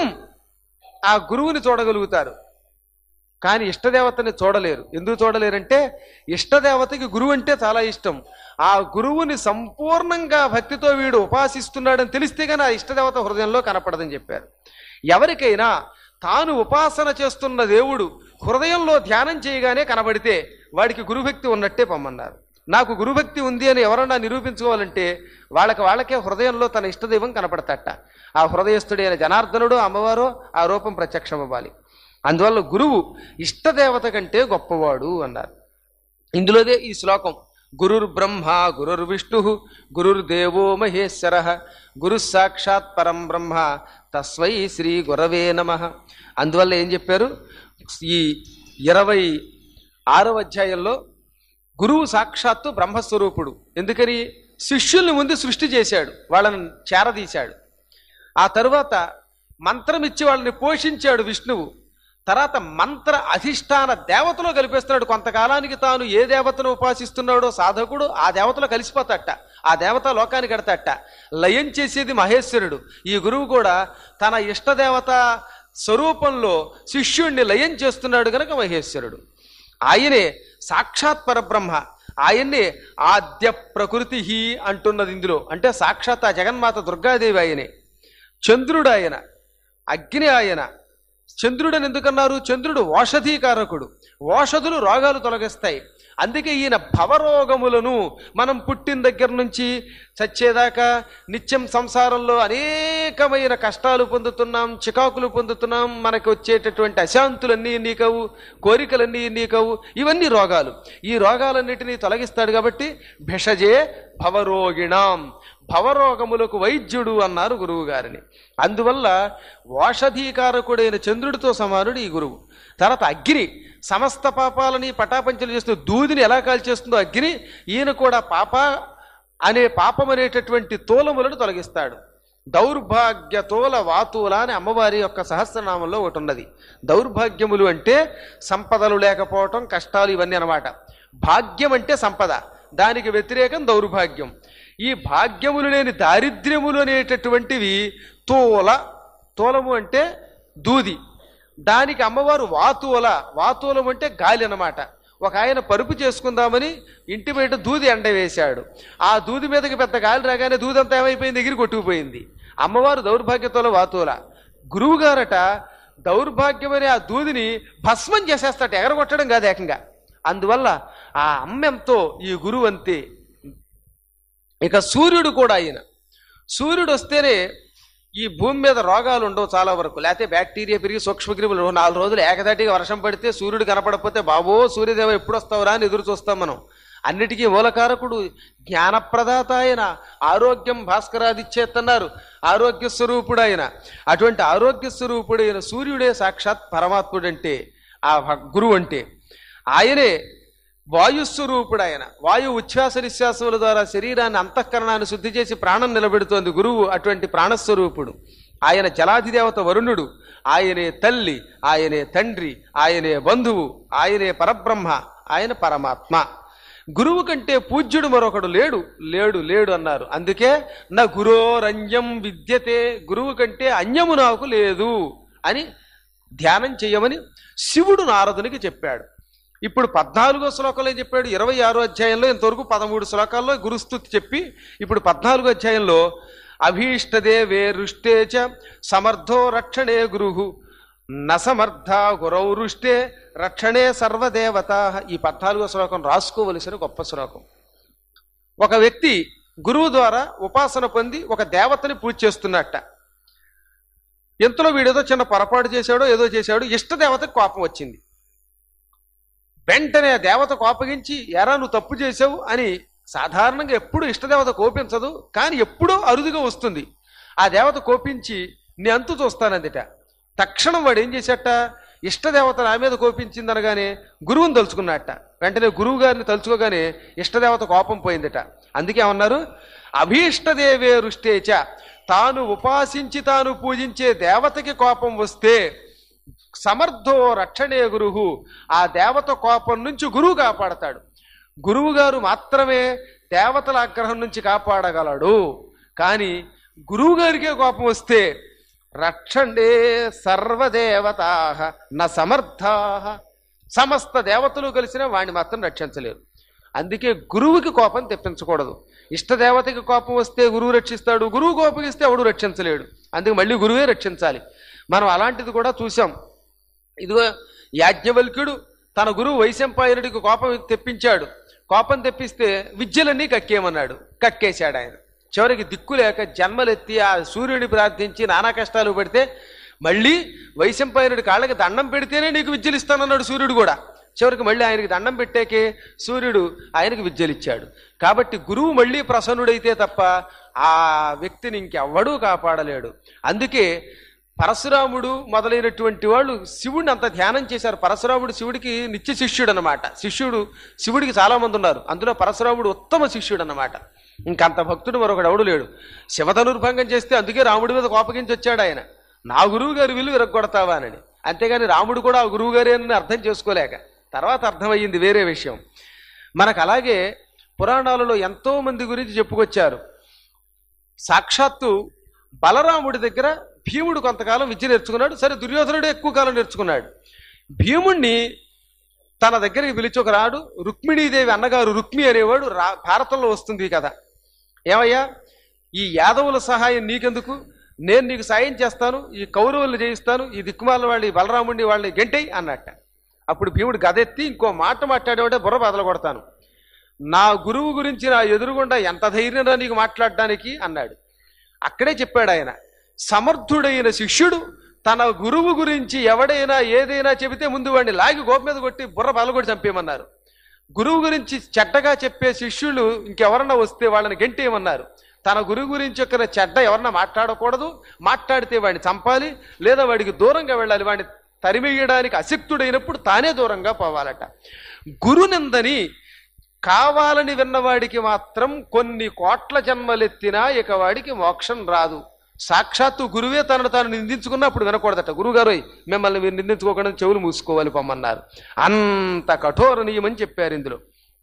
ఆ గురువుని చూడగలుగుతారు కానీ ఇష్టదేవతని చూడలేరు ఎందుకు చూడలేరంటే ఇష్టదేవతకి గురువు అంటే చాలా ఇష్టం ఆ గురువుని సంపూర్ణంగా భక్తితో వీడు ఉపాసిస్తున్నాడని తెలిస్తే కానీ ఆ ఇష్టదేవత హృదయంలో కనపడదని చెప్పారు ఎవరికైనా తాను ఉపాసన చేస్తున్న దేవుడు హృదయంలో ధ్యానం చేయగానే కనబడితే వాడికి గురుభక్తి ఉన్నట్టే పొమ్మన్నారు నాకు గురుభక్తి ఉంది అని ఎవరన్నా నిరూపించుకోవాలంటే వాళ్ళకి వాళ్ళకే హృదయంలో తన ఇష్టదైవం కనపడతట ఆ హృదయస్థుడైన జనార్దనుడు అమ్మవారో ఆ రూపం ప్రత్యక్షం అవ్వాలి అందువల్ల గురువు ఇష్టదేవత కంటే గొప్పవాడు అన్నారు ఇందులోదే ఈ శ్లోకం గురుర్ బ్రహ్మ గురుర్ విష్ణు గురుర్దేవో మహేశ్వర గురు సాక్షాత్ పరం బ్రహ్మ తస్వై శ్రీ గురవే నమ అందువల్ల ఏం చెప్పారు ఈ ఇరవై ఆరవ అధ్యాయంలో గురువు సాక్షాత్తు బ్రహ్మస్వరూపుడు ఎందుకని శిష్యుల్ని ముందు సృష్టి చేశాడు వాళ్ళని చేరదీశాడు ఆ తరువాత మంత్రం ఇచ్చి వాళ్ళని పోషించాడు విష్ణువు తర్వాత మంత్ర అధిష్టాన దేవతలో కలిపేస్తున్నాడు కొంతకాలానికి తాను ఏ దేవతను ఉపాసిస్తున్నాడో సాధకుడు ఆ దేవతలో కలిసిపోతాట ఆ దేవత లోకానికి ఎడతాట లయం చేసేది మహేశ్వరుడు ఈ గురువు కూడా తన ఇష్టదేవత స్వరూపంలో శిష్యుణ్ణి లయం చేస్తున్నాడు గనక మహేశ్వరుడు ఆయనే సాక్షాత్ పరబ్రహ్మ ఆయన్నే ఆద్య ప్రకృతి అంటున్నది ఇందులో అంటే సాక్షాత్ ఆ జగన్మాత దుర్గాదేవి ఆయనే చంద్రుడు ఆయన అగ్ని ఆయన చంద్రుడని ఎందుకన్నారు చంద్రుడు ఓషధీకారకుడు ఓషధులు రోగాలు తొలగిస్తాయి అందుకే ఈయన భవరోగములను మనం పుట్టిన దగ్గర నుంచి చచ్చేదాకా నిత్యం సంసారంలో అనేకమైన కష్టాలు పొందుతున్నాం చికాకులు పొందుతున్నాం మనకు వచ్చేటటువంటి అశాంతులన్నీ నీకవు కోరికలన్నీ నీకవు ఇవన్నీ రోగాలు ఈ రోగాలన్నిటినీ తొలగిస్తాడు కాబట్టి భిషజే భవరోగిణాం భవరోగములకు వైద్యుడు అన్నారు గురువు గారిని అందువల్ల ఓషధీకారకుడైన చంద్రుడితో సమానుడు ఈ గురువు తర్వాత అగ్ని సమస్త పాపాలని పటాపంచలు చేస్తూ దూదిని ఎలా కాల్చేస్తుందో అగ్ని ఈయన కూడా పాప అనే పాపం అనేటటువంటి తోలములను తొలగిస్తాడు దౌర్భాగ్య తోల వాతుల అని అమ్మవారి యొక్క సహస్రనామంలో ఒకటి ఉన్నది దౌర్భాగ్యములు అంటే సంపదలు లేకపోవటం కష్టాలు ఇవన్నీ అన్నమాట భాగ్యం అంటే సంపద దానికి వ్యతిరేకం దౌర్భాగ్యం ఈ భాగ్యములు లేని దారిద్ర్యములు అనేటటువంటివి తోల తోలము అంటే దూది దానికి అమ్మవారు వాతువల వాతువలం అంటే గాలి అన్నమాట ఒక ఆయన పరుపు చేసుకుందామని ఇంటి బయట దూది ఎండ వేశాడు ఆ దూది మీదకి పెద్ద గాలి రాగానే దూది అంతా ఏమైపోయింది ఎగిరి కొట్టుకుపోయింది అమ్మవారు దౌర్భాగ్యతోల వాతువల గురువు గారట దౌర్భాగ్యమనే ఆ దూదిని భస్మం చేసేస్తాట ఎగరగొట్టడం కాదు ఏకంగా అందువల్ల ఆ అమ్మెంతో ఈ గురువు అంతే ఇక సూర్యుడు కూడా ఆయన సూర్యుడు వస్తేనే ఈ భూమి మీద రోగాలు ఉండవు చాలా వరకు లేకపోతే బ్యాక్టీరియా పెరిగి సూక్ష్మక్రిములు నాలుగు రోజులు ఏకదాటిగా వర్షం పడితే సూర్యుడు కనపడకపోతే బాబో సూర్యదేవ ఎప్పుడు వస్తావురా అని ఎదురు చూస్తాం మనం అన్నిటికీ మూలకారకుడు జ్ఞానప్రదాత ఆయన ఆరోగ్యం భాస్కరాదిచ్చేస్తున్నారు ఆరోగ్య స్వరూపుడు ఆయన అటువంటి ఆరోగ్య స్వరూపుడైన సూర్యుడే సాక్షాత్ పరమాత్ముడంటే ఆ భ- గురువు అంటే ఆయనే వాయుస్వరూపుడు ఆయన వాయు ఉచ్ఛ్వాస నిశ్వాసముల ద్వారా శరీరాన్ని అంతఃకరణాన్ని శుద్ధి చేసి ప్రాణం నిలబెడుతోంది గురువు అటువంటి ప్రాణస్వరూపుడు ఆయన జలాధిదేవత వరుణుడు ఆయనే తల్లి ఆయనే తండ్రి ఆయనే బంధువు ఆయనే పరబ్రహ్మ ఆయన పరమాత్మ గురువు కంటే పూజ్యుడు మరొకడు లేడు లేడు లేడు అన్నారు అందుకే నా గురోరంజం విద్యతే గురువు కంటే అన్యము నాకు లేదు అని ధ్యానం చేయమని శివుడు నారదునికి చెప్పాడు ఇప్పుడు పద్నాలుగో శ్లోకంలో ఏం చెప్పాడు ఇరవై ఆరో అధ్యాయంలో ఇంతవరకు పదమూడు శ్లోకాల్లో గురుస్థుతి చెప్పి ఇప్పుడు పద్నాలుగో అధ్యాయంలో అభీష్టదే వేరుష్టే చ సమర్థో రక్షణే గురు నసమర్థ గురౌరుష్టే రక్షణే సర్వదేవత ఈ పద్నాలుగో శ్లోకం రాసుకోవలసిన గొప్ప శ్లోకం ఒక వ్యక్తి గురువు ద్వారా ఉపాసన పొంది ఒక దేవతని పూజ చేస్తున్నట్ట ఎంతలో వీడేదో చిన్న పొరపాటు చేశాడో ఏదో చేశాడు ఇష్టదేవతకు కోపం వచ్చింది వెంటనే ఆ దేవత కోపగించి ఎరా నువ్వు తప్పు చేసావు అని సాధారణంగా ఎప్పుడు ఇష్టదేవత కోపించదు కానీ ఎప్పుడో అరుదుగా వస్తుంది ఆ దేవత కోపించి నీ అంతు చూస్తానందిట తక్షణం వాడు ఏం చేశాట ఇష్టదేవత నా మీద కోపించింది అనగానే గురువుని తలుచుకున్నట్ట వెంటనే గురువు గారిని తలుచుకోగానే ఇష్టదేవత కోపం పోయిందిట అందుకే ఏమన్నారు అభీష్టదేవే రుష్టేచ తాను ఉపాసించి తాను పూజించే దేవతకి కోపం వస్తే సమర్థో రక్షణే గురువు ఆ దేవత కోపం నుంచి గురువు కాపాడతాడు గురువు గారు మాత్రమే దేవతల ఆగ్రహం నుంచి కాపాడగలడు కానీ గురువు గారికే కోపం వస్తే రక్షణే సర్వదేవతా న సమర్థా సమస్త దేవతలు కలిసిన వాడిని మాత్రం రక్షించలేరు అందుకే గురువుకి కోపం తెప్పించకూడదు ఇష్టదేవతకి కోపం వస్తే గురువు రక్షిస్తాడు గురువు కోపగిస్తే ఎవడు రక్షించలేడు అందుకే మళ్ళీ గురువే రక్షించాలి మనం అలాంటిది కూడా చూసాం ఇదిగో యాజ్ఞవల్క్యుడు తన గురువు వైశంపాయనుడికి కోపం తెప్పించాడు కోపం తెప్పిస్తే విద్యలన్నీ కక్కేయమన్నాడు కక్కేశాడు ఆయన చివరికి దిక్కు లేక జన్మలెత్తి ఆ సూర్యుడిని ప్రార్థించి నానా కష్టాలు పడితే మళ్ళీ వైశంపాయనుడి కాళ్ళకి దండం పెడితేనే నీకు విద్యలు ఇస్తానన్నాడు సూర్యుడు కూడా చివరికి మళ్ళీ ఆయనకి దండం పెట్టాకే సూర్యుడు ఆయనకి విద్యలు ఇచ్చాడు కాబట్టి గురువు మళ్ళీ ప్రసన్నుడైతే తప్ప ఆ వ్యక్తిని ఇంకెవ్వడూ కాపాడలేడు అందుకే పరశురాముడు మొదలైనటువంటి వాళ్ళు శివుడిని అంత ధ్యానం చేశారు పరశురాముడు శివుడికి నిత్య శిష్యుడు అనమాట శిష్యుడు శివుడికి చాలా మంది ఉన్నారు అందులో పరశురాముడు ఉత్తమ శిష్యుడు అనమాట ఇంకంత భక్తుడు మరొకడు ఎవడు లేడు శివధనుర్భంగం చేస్తే అందుకే రాముడి మీద కోపగించి వచ్చాడు ఆయన నా గురువు గారి విలువ విరగొడతావా అని అంతేగాని రాముడు కూడా ఆ గురువు గారి అని అర్థం చేసుకోలేక తర్వాత అర్థమయ్యింది వేరే విషయం మనకు అలాగే పురాణాలలో ఎంతో మంది గురించి చెప్పుకొచ్చారు సాక్షాత్తు బలరాముడి దగ్గర భీముడు కొంతకాలం విద్య నేర్చుకున్నాడు సరే దుర్యోధనుడు ఎక్కువ కాలం నేర్చుకున్నాడు భీముణ్ణి తన దగ్గరికి పిలిచి ఒక రాడు రుక్మిణీదేవి అన్నగారు రుక్మి అనేవాడు రా భారతంలో వస్తుంది కదా ఏమయ్యా ఈ యాదవుల సహాయం నీకెందుకు నేను నీకు సాయం చేస్తాను ఈ కౌరవుల్ని జయిస్తాను ఈ దిక్కుమాల వాళ్ళని బలరాముడిని వాళ్ళని గెంటేయి అన్నట్ట అప్పుడు భీముడు గదెత్తి ఇంకో మాట మాట్లాడేవాడే బుర్ర బదలు కొడతాను నా గురువు గురించి నా ఎదురుగుండా ఎంత ధైర్యంగా నీకు మాట్లాడడానికి అన్నాడు అక్కడే చెప్పాడు ఆయన సమర్థుడైన శిష్యుడు తన గురువు గురించి ఎవడైనా ఏదైనా చెబితే ముందు వాడిని లాగి గోప మీద కొట్టి బుర్ర బలగొట్టి చంపేయమన్నారు గురువు గురించి చెడ్డగా చెప్పే శిష్యులు ఇంకెవరన్నా వస్తే వాళ్ళని గెంటేయమన్నారు తన గురువు గురించి ఒక చెడ్డ ఎవరన్నా మాట్లాడకూడదు మాట్లాడితే వాడిని చంపాలి లేదా వాడికి దూరంగా వెళ్ళాలి వాడిని తరిమేయడానికి అశక్తుడైనప్పుడు తానే దూరంగా పోవాలట గురునిందని కావాలని విన్నవాడికి మాత్రం కొన్ని కోట్ల జన్మలెత్తినా ఇక వాడికి మోక్షం రాదు సాక్షాత్తు గురువే తనను తాను నిందించుకున్నప్పుడు వినకూడదట గురుగారు మిమ్మల్ని మీరు నిందించుకోకుండా చెవులు మూసుకోవాలి పొమ్మన్నారు అంత కఠోర నియమని చెప్పారు ఇందులో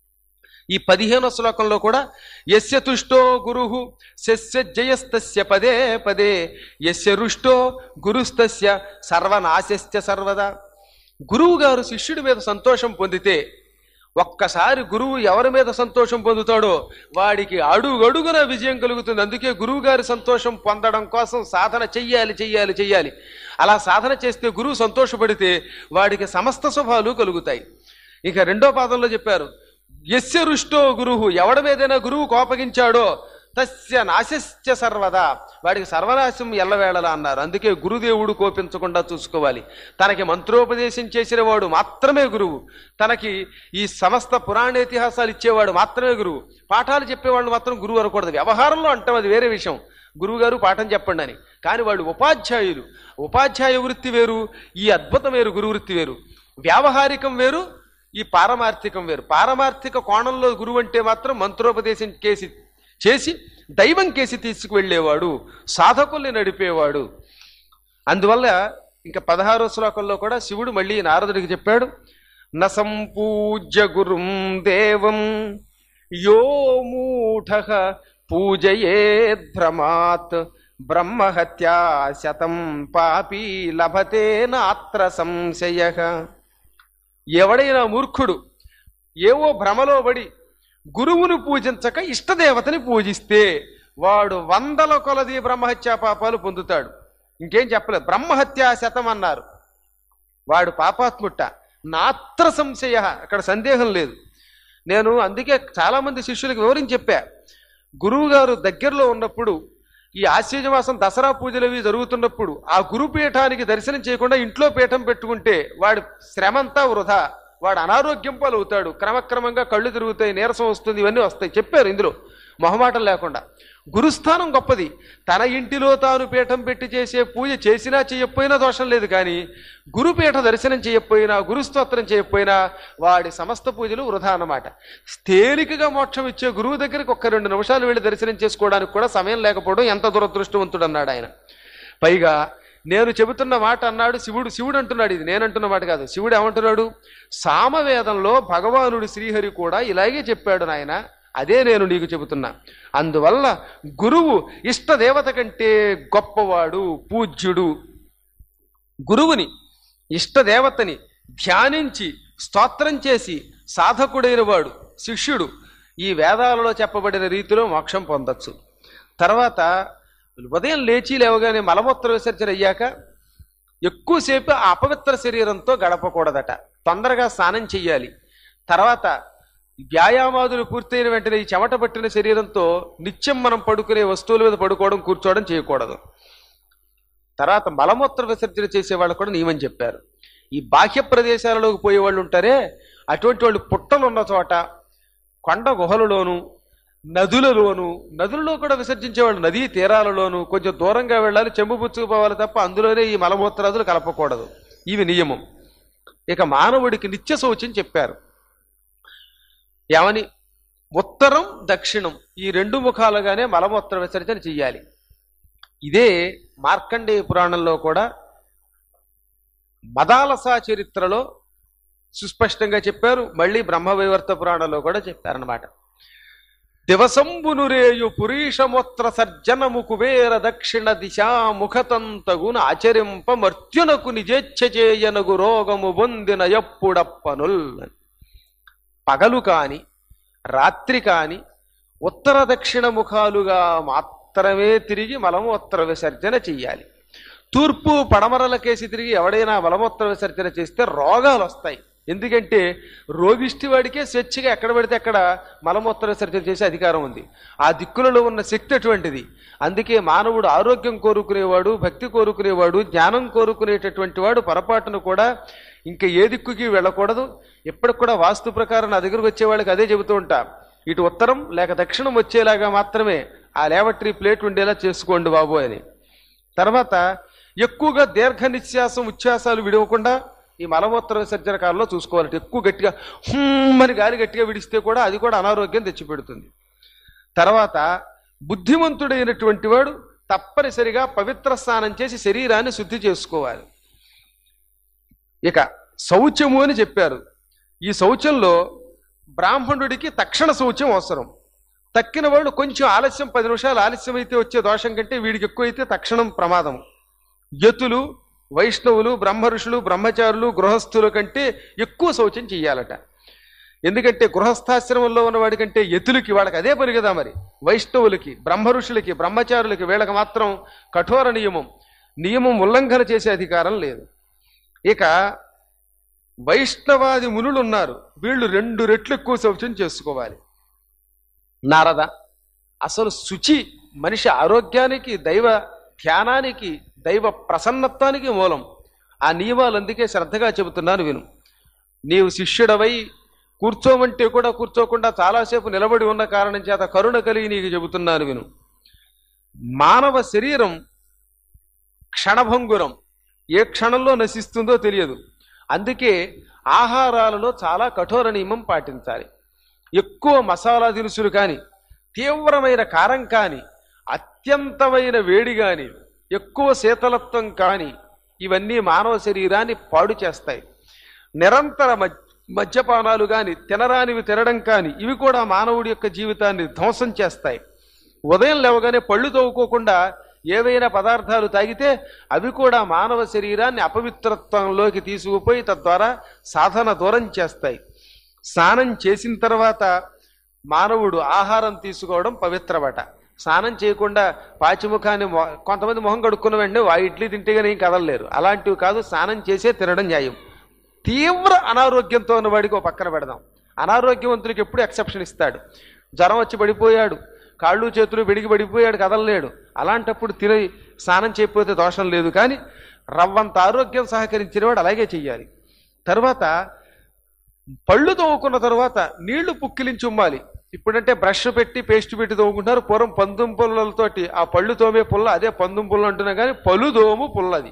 ఈ పదిహేనో శ్లోకంలో కూడా యస్య తుష్టో గురు శస్య జయస్తస్య పదే పదే యస్య రుష్టో గురుస్తస్య సర్వనాశస్య సర్వదా గురువు గారు శిష్యుడి మీద సంతోషం పొందితే ఒక్కసారి గురువు ఎవరి మీద సంతోషం పొందుతాడో వాడికి అడుగడుగున విజయం కలుగుతుంది అందుకే గురువు గారి సంతోషం పొందడం కోసం సాధన చెయ్యాలి చెయ్యాలి చెయ్యాలి అలా సాధన చేస్తే గురువు సంతోషపడితే వాడికి సమస్త శుభాలు కలుగుతాయి ఇక రెండో పాదంలో చెప్పారు యస్య రుష్టో గురువు ఎవడి మీదైనా గురువు కోపగించాడో తస్య నాశస్య సర్వదా వాడికి సర్వనాశం ఎల్లవేళలా అన్నారు అందుకే గురుదేవుడు కోపించకుండా చూసుకోవాలి తనకి మంత్రోపదేశం చేసిన వాడు మాత్రమే గురువు తనకి ఈ సమస్త పురాణేతిహాసాలు ఇచ్చేవాడు మాత్రమే గురువు పాఠాలు చెప్పేవాళ్ళు మాత్రం గురువు అనకూడదు వ్యవహారంలో అంటాం అది వేరే విషయం గురువు గారు పాఠం చెప్పండి అని కానీ వాళ్ళు ఉపాధ్యాయులు ఉపాధ్యాయ వృత్తి వేరు ఈ అద్భుతం వేరు గురు వృత్తి వేరు వ్యావహారికం వేరు ఈ పారమార్థికం వేరు పారమార్థిక కోణంలో గురువు అంటే మాత్రం మంత్రోపదేశం కేసి చేసి దైవం కేసి తీసుకువెళ్ళేవాడు సాధకుల్ని నడిపేవాడు అందువల్ల ఇంకా పదహారో శ్లోకంలో కూడా శివుడు మళ్ళీ నారదుడికి చెప్పాడు న సంపూజ్య గురుం దేవం యో మూఢ పూజయేద్భ్రమాత్ బ్రహ్మహత్యా శతం పాపీ లభతే నాత్ర సంశయ ఎవడైనా మూర్ఖుడు ఏవో భ్రమలో పడి గురువును పూజించక ఇష్టదేవతని పూజిస్తే వాడు వందల కొలది బ్రహ్మహత్యా పాపాలు పొందుతాడు ఇంకేం చెప్పలేదు బ్రహ్మహత్యా శతం అన్నారు వాడు పాపాత్ముట్ట నాత్ర సంశయ అక్కడ సందేహం లేదు నేను అందుకే చాలా మంది శిష్యులకు వివరించి చెప్పా గురువు గారు దగ్గరలో ఉన్నప్పుడు ఈ ఆశ్చర్య మాసం దసరా పూజలు అవి జరుగుతున్నప్పుడు ఆ గురుపీఠానికి దర్శనం చేయకుండా ఇంట్లో పీఠం పెట్టుకుంటే వాడి శ్రమంతా వృధా వాడు అనారోగ్యం పాలవుతాడు క్రమక్రమంగా కళ్ళు తిరుగుతాయి నీరసం వస్తుంది ఇవన్నీ వస్తాయి చెప్పారు ఇందులో మొహమాటం లేకుండా గురుస్థానం గొప్పది తన ఇంటిలో తాను పీఠం పెట్టి చేసే పూజ చేసినా చేయకపోయినా దోషం లేదు కానీ గురుపీఠ దర్శనం చేయకపోయినా గురుస్తోత్రం చేయకపోయినా వాడి సమస్త పూజలు వృధా అన్నమాట తేలికగా మోక్షం ఇచ్చే గురువు దగ్గరికి ఒక్క రెండు నిమిషాలు వెళ్ళి దర్శనం చేసుకోవడానికి కూడా సమయం లేకపోవడం ఎంత దురదృష్టవంతుడు అన్నాడు ఆయన పైగా నేను చెబుతున్న మాట అన్నాడు శివుడు శివుడు అంటున్నాడు ఇది నేను అంటున్న మాట కాదు శివుడు ఏమంటున్నాడు సామవేదంలో భగవానుడు శ్రీహరి కూడా ఇలాగే చెప్పాడు నాయన అదే నేను నీకు చెబుతున్నా అందువల్ల గురువు ఇష్టదేవత కంటే గొప్పవాడు పూజ్యుడు గురువుని ఇష్టదేవతని ధ్యానించి స్తోత్రం చేసి సాధకుడైన వాడు శిష్యుడు ఈ వేదాలలో చెప్పబడిన రీతిలో మోక్షం పొందొచ్చు తర్వాత ఉదయం లేచి లేవగానే మలమూత్ర విసర్జన అయ్యాక ఎక్కువసేపు ఆ అపవిత్ర శరీరంతో గడపకూడదట తొందరగా స్నానం చెయ్యాలి తర్వాత వ్యాయామాదులు పూర్తయిన వెంటనే ఈ చెమట పట్టిన శరీరంతో నిత్యం మనం పడుకునే వస్తువుల మీద పడుకోవడం కూర్చోవడం చేయకూడదు తర్వాత మలమూత్ర విసర్జన చేసే వాళ్ళు కూడా నియమం చెప్పారు ఈ బాహ్య ప్రదేశాలలోకి పోయే వాళ్ళు ఉంటారే అటువంటి వాళ్ళు పుట్టలు ఉన్న చోట కొండ గుహలలోను నదులలోను నదులలో కూడా విసర్జించేవాళ్ళు నదీ తీరాలలోను కొంచెం దూరంగా వెళ్ళాలి చెంబు పుచ్చుకుపోవాలి తప్ప అందులోనే ఈ మలమూత్రాదులు కలపకూడదు ఇవి నియమం ఇక మానవుడికి నిత్య శౌచం చెప్పారు ఏమని ఉత్తరం దక్షిణం ఈ రెండు ముఖాలుగానే మలమూత్ర విసర్జన చెయ్యాలి ఇదే మార్కండేయ పురాణంలో కూడా మదాలస చరిత్రలో సుస్పష్టంగా చెప్పారు మళ్ళీ బ్రహ్మవైవర్త పురాణంలో కూడా చెప్పారనమాట దివసంబునురేయు పురీషమూత్ర సర్జనము కుబేర దక్షిణ దిశా ముఖతంతగున ఆచరింప మర్త్యునకు నిజేచ్ఛ చేయనగు రోగము పొందిన ఎప్పుడప్పనుల్ పగలు కాని రాత్రి కాని ఉత్తర దక్షిణ ముఖాలుగా మాత్రం ఉత్తరమే తిరిగి మలమూత్ర విసర్జన చెయ్యాలి తూర్పు పడమరలకేసి తిరిగి ఎవడైనా మలమూత్ర విసర్జన చేస్తే రోగాలు వస్తాయి ఎందుకంటే రోగిష్టి వాడికే స్వేచ్ఛగా ఎక్కడ పడితే అక్కడ మలమూత్ర విసర్జన చేసే అధికారం ఉంది ఆ దిక్కులలో ఉన్న శక్తి అటువంటిది అందుకే మానవుడు ఆరోగ్యం కోరుకునేవాడు భక్తి కోరుకునేవాడు జ్ఞానం కోరుకునేటటువంటి వాడు పొరపాటును కూడా ఇంకా ఏ దిక్కుకి వెళ్ళకూడదు ఎప్పటికి కూడా వాస్తు ప్రకారం నా దగ్గరకు వచ్చే వాళ్ళకి అదే చెబుతూ ఉంటా ఇటు ఉత్తరం లేక దక్షిణం వచ్చేలాగా మాత్రమే ఆ లేవట్రీ ప్లేట్ ఉండేలా చేసుకోండి బాబు అని తర్వాత ఎక్కువగా దీర్ఘ నిశ్వాసం ఉచ్ఛ్వాసాలు విడవకుండా ఈ మలమూత్ర విసర్జన కాలంలో చూసుకోవాలంటే ఎక్కువ గట్టిగా హుమ్ అని గాలి గట్టిగా విడిస్తే కూడా అది కూడా అనారోగ్యం తెచ్చిపెడుతుంది తర్వాత బుద్ధిమంతుడైనటువంటి వాడు తప్పనిసరిగా పవిత్ర స్నానం చేసి శరీరాన్ని శుద్ధి చేసుకోవాలి ఇక శౌచము అని చెప్పారు ఈ శౌచంలో బ్రాహ్మణుడికి తక్షణ శౌచం అవసరం తక్కిన వాళ్ళు కొంచెం ఆలస్యం పది నిమిషాలు ఆలస్యం అయితే వచ్చే దోషం కంటే వీడికి ఎక్కువైతే తక్షణం ప్రమాదం యతులు వైష్ణవులు బ్రహ్మ ఋషులు బ్రహ్మచారులు గృహస్థుల కంటే ఎక్కువ శౌచం చెయ్యాలట ఎందుకంటే గృహస్థాశ్రమంలో ఉన్నవాడి కంటే యతులకి వాళ్ళకి అదే పని కదా మరి వైష్ణవులకి బ్రహ్మ ఋషులకి బ్రహ్మచారులకి వీళ్ళకి మాత్రం కఠోర నియమం నియమం ఉల్లంఘన చేసే అధికారం లేదు ఇక వైష్ణవాది మునులు ఉన్నారు వీళ్ళు రెండు రెట్లు ఎక్కువ శౌచం చేసుకోవాలి నారద అసలు శుచి మనిషి ఆరోగ్యానికి దైవ ధ్యానానికి దైవ ప్రసన్నత్వానికి మూలం ఆ నియమాలు అందుకే శ్రద్ధగా చెబుతున్నాను విను నీవు శిష్యుడవై కూర్చోమంటే కూడా కూర్చోకుండా చాలాసేపు నిలబడి ఉన్న కారణం చేత కరుణ కలిగి నీకు చెబుతున్నాను విను మానవ శరీరం క్షణభంగురం ఏ క్షణంలో నశిస్తుందో తెలియదు అందుకే ఆహారాలలో చాలా కఠోర నియమం పాటించాలి ఎక్కువ మసాలా దినుసులు కానీ తీవ్రమైన కారం కానీ అత్యంతమైన వేడి కానీ ఎక్కువ శీతలత్వం కానీ ఇవన్నీ మానవ శరీరాన్ని పాడు చేస్తాయి నిరంతర మద్ మద్యపానాలు కానీ తినరానివి తినడం కానీ ఇవి కూడా మానవుడి యొక్క జీవితాన్ని ధ్వంసం చేస్తాయి ఉదయం లేవగానే పళ్ళు తవ్వుకోకుండా ఏవైనా పదార్థాలు తాగితే అవి కూడా మానవ శరీరాన్ని అపవిత్రత్వంలోకి తీసుకుపోయి తద్వారా సాధన దూరం చేస్తాయి స్నానం చేసిన తర్వాత మానవుడు ఆహారం తీసుకోవడం పవిత్రమట స్నానం చేయకుండా పాచిముఖాన్ని మొ- కొంతమంది మొహం కడుక్కున్న వెంటనే ఆ ఇడ్లీ తింటే కానీ ఏం కదలలేరు అలాంటివి కాదు స్నానం చేసే తినడం న్యాయం తీవ్ర అనారోగ్యంతో ఉన్న వాడికి ఒక పక్కన పెడదాం అనారోగ్యవంతుడికి ఎప్పుడు ఎక్సెప్షన్ ఇస్తాడు జ్వరం వచ్చి పడిపోయాడు కాళ్ళు చేతులు వెడిగి పడిపోయాడు కదలలేడు అలాంటప్పుడు తిని స్నానం చేయకపోతే దోషం లేదు కానీ రవ్వంత ఆరోగ్యం సహకరించిన వాడు అలాగే చెయ్యాలి తర్వాత పళ్ళు తవ్వుకున్న తర్వాత నీళ్లు పుక్కిలించి ఉమ్మాలి ఇప్పుడంటే బ్రష్ పెట్టి పేస్ట్ పెట్టి తవ్వుకుంటారు పూర్వం పందుం పుల్లలతోటి ఆ పళ్ళు తోమే పుల్ల అదే పందుం పుల్ల అంటున్నా కానీ పళ్ళు దోము పుల్లది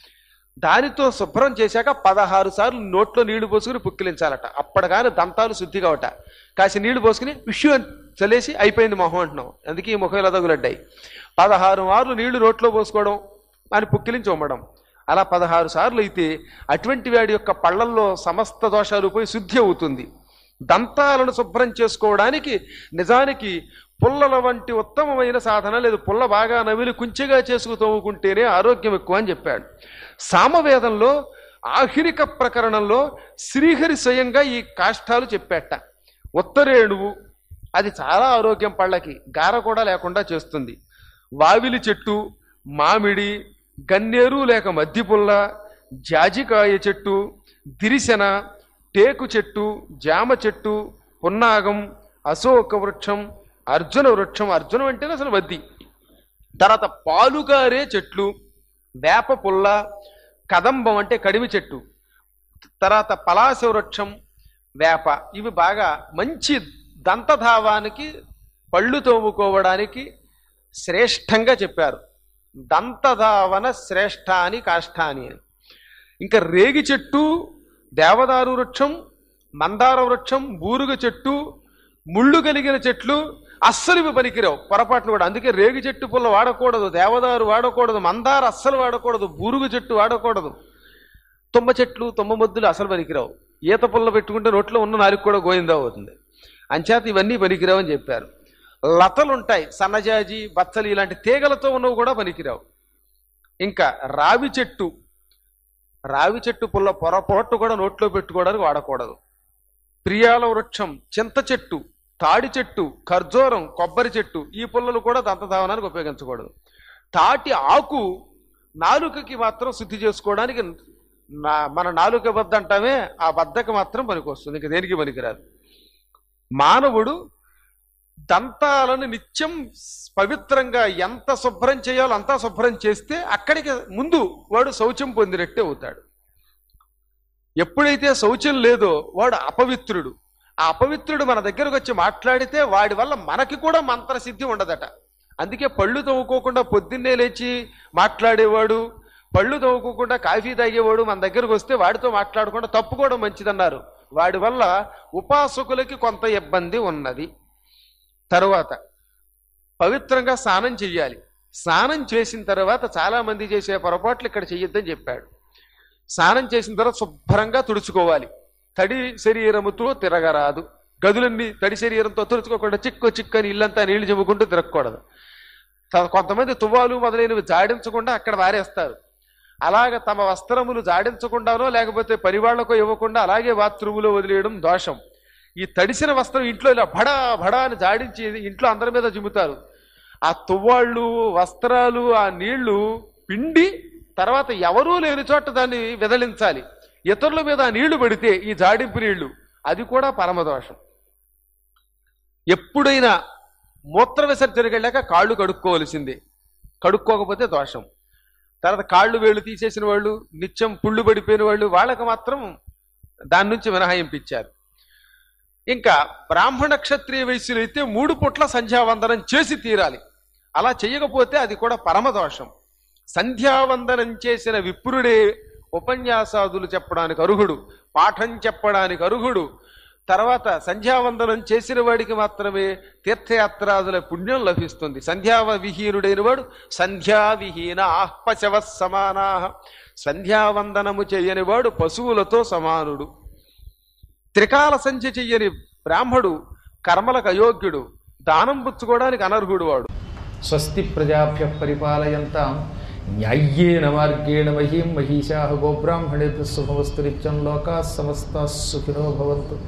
దానితో శుభ్రం చేశాక పదహారు సార్లు నోట్లో నీళ్లు పోసుకుని పుక్కిలించాలట అప్పటిగాని దంతాలు శుద్ధి కావట కాసి నీళ్లు పోసుకుని విషు అని చలేసి అయిపోయింది మొహం అంటున్నాం అందుకే ఈ ముఖం ఇలా తగులడ్డాయి పదహారు మార్లు నీళ్లు నోట్లో పోసుకోవడం అని పుక్కిలించి ఉమ్మడం అలా పదహారు సార్లు అయితే అటువంటి వాడి యొక్క పళ్ళల్లో సమస్త దోషాలు పోయి శుద్ధి అవుతుంది దంతాలను శుభ్రం చేసుకోవడానికి నిజానికి పుల్లల వంటి ఉత్తమమైన సాధన లేదు పుల్ల బాగా నవిలి కుంచెగా చేసుకు తవ్వుకుంటేనే ఆరోగ్యం ఎక్కువ అని చెప్పాడు సామవేదంలో ఆహిరిక ప్రకరణంలో శ్రీహరి స్వయంగా ఈ కాష్టాలు చెప్పాట ఉత్తరేణువు అది చాలా ఆరోగ్యం పళ్ళకి గార కూడా లేకుండా చేస్తుంది వావిలి చెట్టు మామిడి గన్నేరు లేక మద్ది పుల్ల జాజికాయ చెట్టు దిరిశన టేకు చెట్టు జామ చెట్టు పున్నాగం అశోక వృక్షం అర్జున వృక్షం అర్జునం అంటేనే అసలు వద్ది తర్వాత పాలుగారే చెట్లు వేప పుల్ల కదంబం అంటే కడిమి చెట్టు తర్వాత పలాస వృక్షం వేప ఇవి బాగా మంచి దంతధావానికి పళ్ళు తోముకోవడానికి శ్రేష్టంగా చెప్పారు దంతధావన శ్రేష్ఠ అని కాష్టాని అని ఇంకా రేగి చెట్టు దేవదారు వృక్షం మందార వృక్షం బూరుగ చెట్టు ముళ్ళు కలిగిన చెట్లు అస్సలు ఇవి పనికిరావు పొరపాటును కూడా అందుకే రేగి చెట్టు పుల్ల వాడకూడదు దేవదారు వాడకూడదు మందార అస్సలు వాడకూడదు బూరుగ చెట్టు వాడకూడదు తుమ్మ చెట్లు తుమ్మ మొద్దులు అసలు పనికిరావు ఈత పుల్ల పెట్టుకుంటే నోట్లో ఉన్న నాలుగు కూడా గోయిందా అవుతుంది అంచేత ఇవన్నీ పనికిరావు అని చెప్పారు లతలు ఉంటాయి సన్నజాజి బచ్చలి ఇలాంటి తీగలతో ఉన్నవి కూడా పనికిరావు ఇంకా రావి చెట్టు రావి చెట్టు పుల్ల పొరపాటు కూడా నోట్లో పెట్టుకోవడానికి వాడకూడదు ప్రియాల వృక్షం చింత చెట్టు తాడి చెట్టు ఖర్జూరం కొబ్బరి చెట్టు ఈ పుల్లలు కూడా దంతధావనానికి ఉపయోగించకూడదు తాటి ఆకు నాలుకకి మాత్రం శుద్ధి చేసుకోవడానికి నా మన నాలుక బద్ద అంటామే ఆ బద్దకి మాత్రం పనికొస్తుంది ఇంక దేనికి పనికిరాదు మానవుడు దంతాలను నిత్యం పవిత్రంగా ఎంత శుభ్రం చేయాలో అంతా శుభ్రం చేస్తే అక్కడికి ముందు వాడు శౌచం పొందినట్టే అవుతాడు ఎప్పుడైతే శౌచం లేదో వాడు అపవిత్రుడు ఆ అపవిత్రుడు మన దగ్గరకు వచ్చి మాట్లాడితే వాడి వల్ల మనకి కూడా మంత్రసిద్ధి ఉండదట అందుకే పళ్ళు తవ్వుకోకుండా పొద్దున్నే లేచి మాట్లాడేవాడు పళ్ళు తవ్వుకోకుండా కాఫీ తాగేవాడు మన దగ్గరకు వస్తే వాడితో మాట్లాడకుండా తప్పుకోవడం మంచిదన్నారు వాడి వల్ల ఉపాసకులకి కొంత ఇబ్బంది ఉన్నది తరువాత పవిత్రంగా స్నానం చెయ్యాలి స్నానం చేసిన తర్వాత చాలా మంది చేసే పొరపాట్లు ఇక్కడ చెయ్యొద్దని చెప్పాడు స్నానం చేసిన తర్వాత శుభ్రంగా తుడుచుకోవాలి తడి శరీరముతో తిరగరాదు గదులన్నీ తడి శరీరంతో తుడుచుకోకుండా చిక్కు చిక్కని ఇల్లంతా నీళ్లు చెమ్ముకుంటూ తిరగకూడదు త- కొంతమంది తువ్వాలు మొదలైనవి జాడించకుండా అక్కడ వారేస్తారు అలాగ తమ వస్త్రములు జాడించకుండానో లేకపోతే పరివాళ్లకో ఇవ్వకుండా అలాగే బాత్రూములో వదిలేయడం దోషం ఈ తడిసిన వస్త్రం ఇంట్లో ఇలా భడా భడా అని జాడించి ఇంట్లో అందరి మీద జిమ్ముతారు ఆ తువ్వాళ్ళు వస్త్రాలు ఆ నీళ్లు పిండి తర్వాత ఎవరూ లేని చోట దాన్ని విదలించాలి ఇతరుల మీద ఆ నీళ్లు పడితే ఈ జాడింపు నీళ్లు అది కూడా పరమదోషం ఎప్పుడైనా మూత్ర విసర్జనకి వెళ్ళాక కాళ్ళు కడుక్కోవలసిందే కడుక్కోకపోతే దోషం తర్వాత కాళ్ళు వేళ్ళు తీసేసిన వాళ్ళు నిత్యం పుళ్ళు పడిపోయిన వాళ్ళు వాళ్ళకి మాత్రం దాని నుంచి మినహాయింపించారు ఇంకా బ్రాహ్మణ క్షత్రియ వయస్సులు అయితే మూడు పుట్ల సంధ్యావందనం చేసి తీరాలి అలా చేయకపోతే అది కూడా పరమదోషం సంధ్యావందనం చేసిన విప్రుడే ఉపన్యాసాదులు చెప్పడానికి అర్హుడు పాఠం చెప్పడానికి అర్హుడు తర్వాత సంధ్యావందనం చేసిన వాడికి మాత్రమే తీర్థయాత్రాదుల పుణ్యం లభిస్తుంది సంధ్యా విహీనుడైన వాడు సంధ్యా విహీన ఆహ్పశవ సమానా సంధ్యావందనము చేయని వాడు పశువులతో సమానుడు త్రికాల సంధ్య చెయ్యని బ్రాహ్మడు కర్మలకు అయోగ్యుడు దానం పుచ్చుకోవడానికి అనర్హుడు వాడు స్వస్తి ప్రజాభ్య పరిపాలయంతాం న్యాయ్యేన మార్గేణ మహీం మహిషా గోబ్రాహ్మణేభ్య శుభమస్తు నిత్యం లోకా సమస్త సుఖినో భవంతు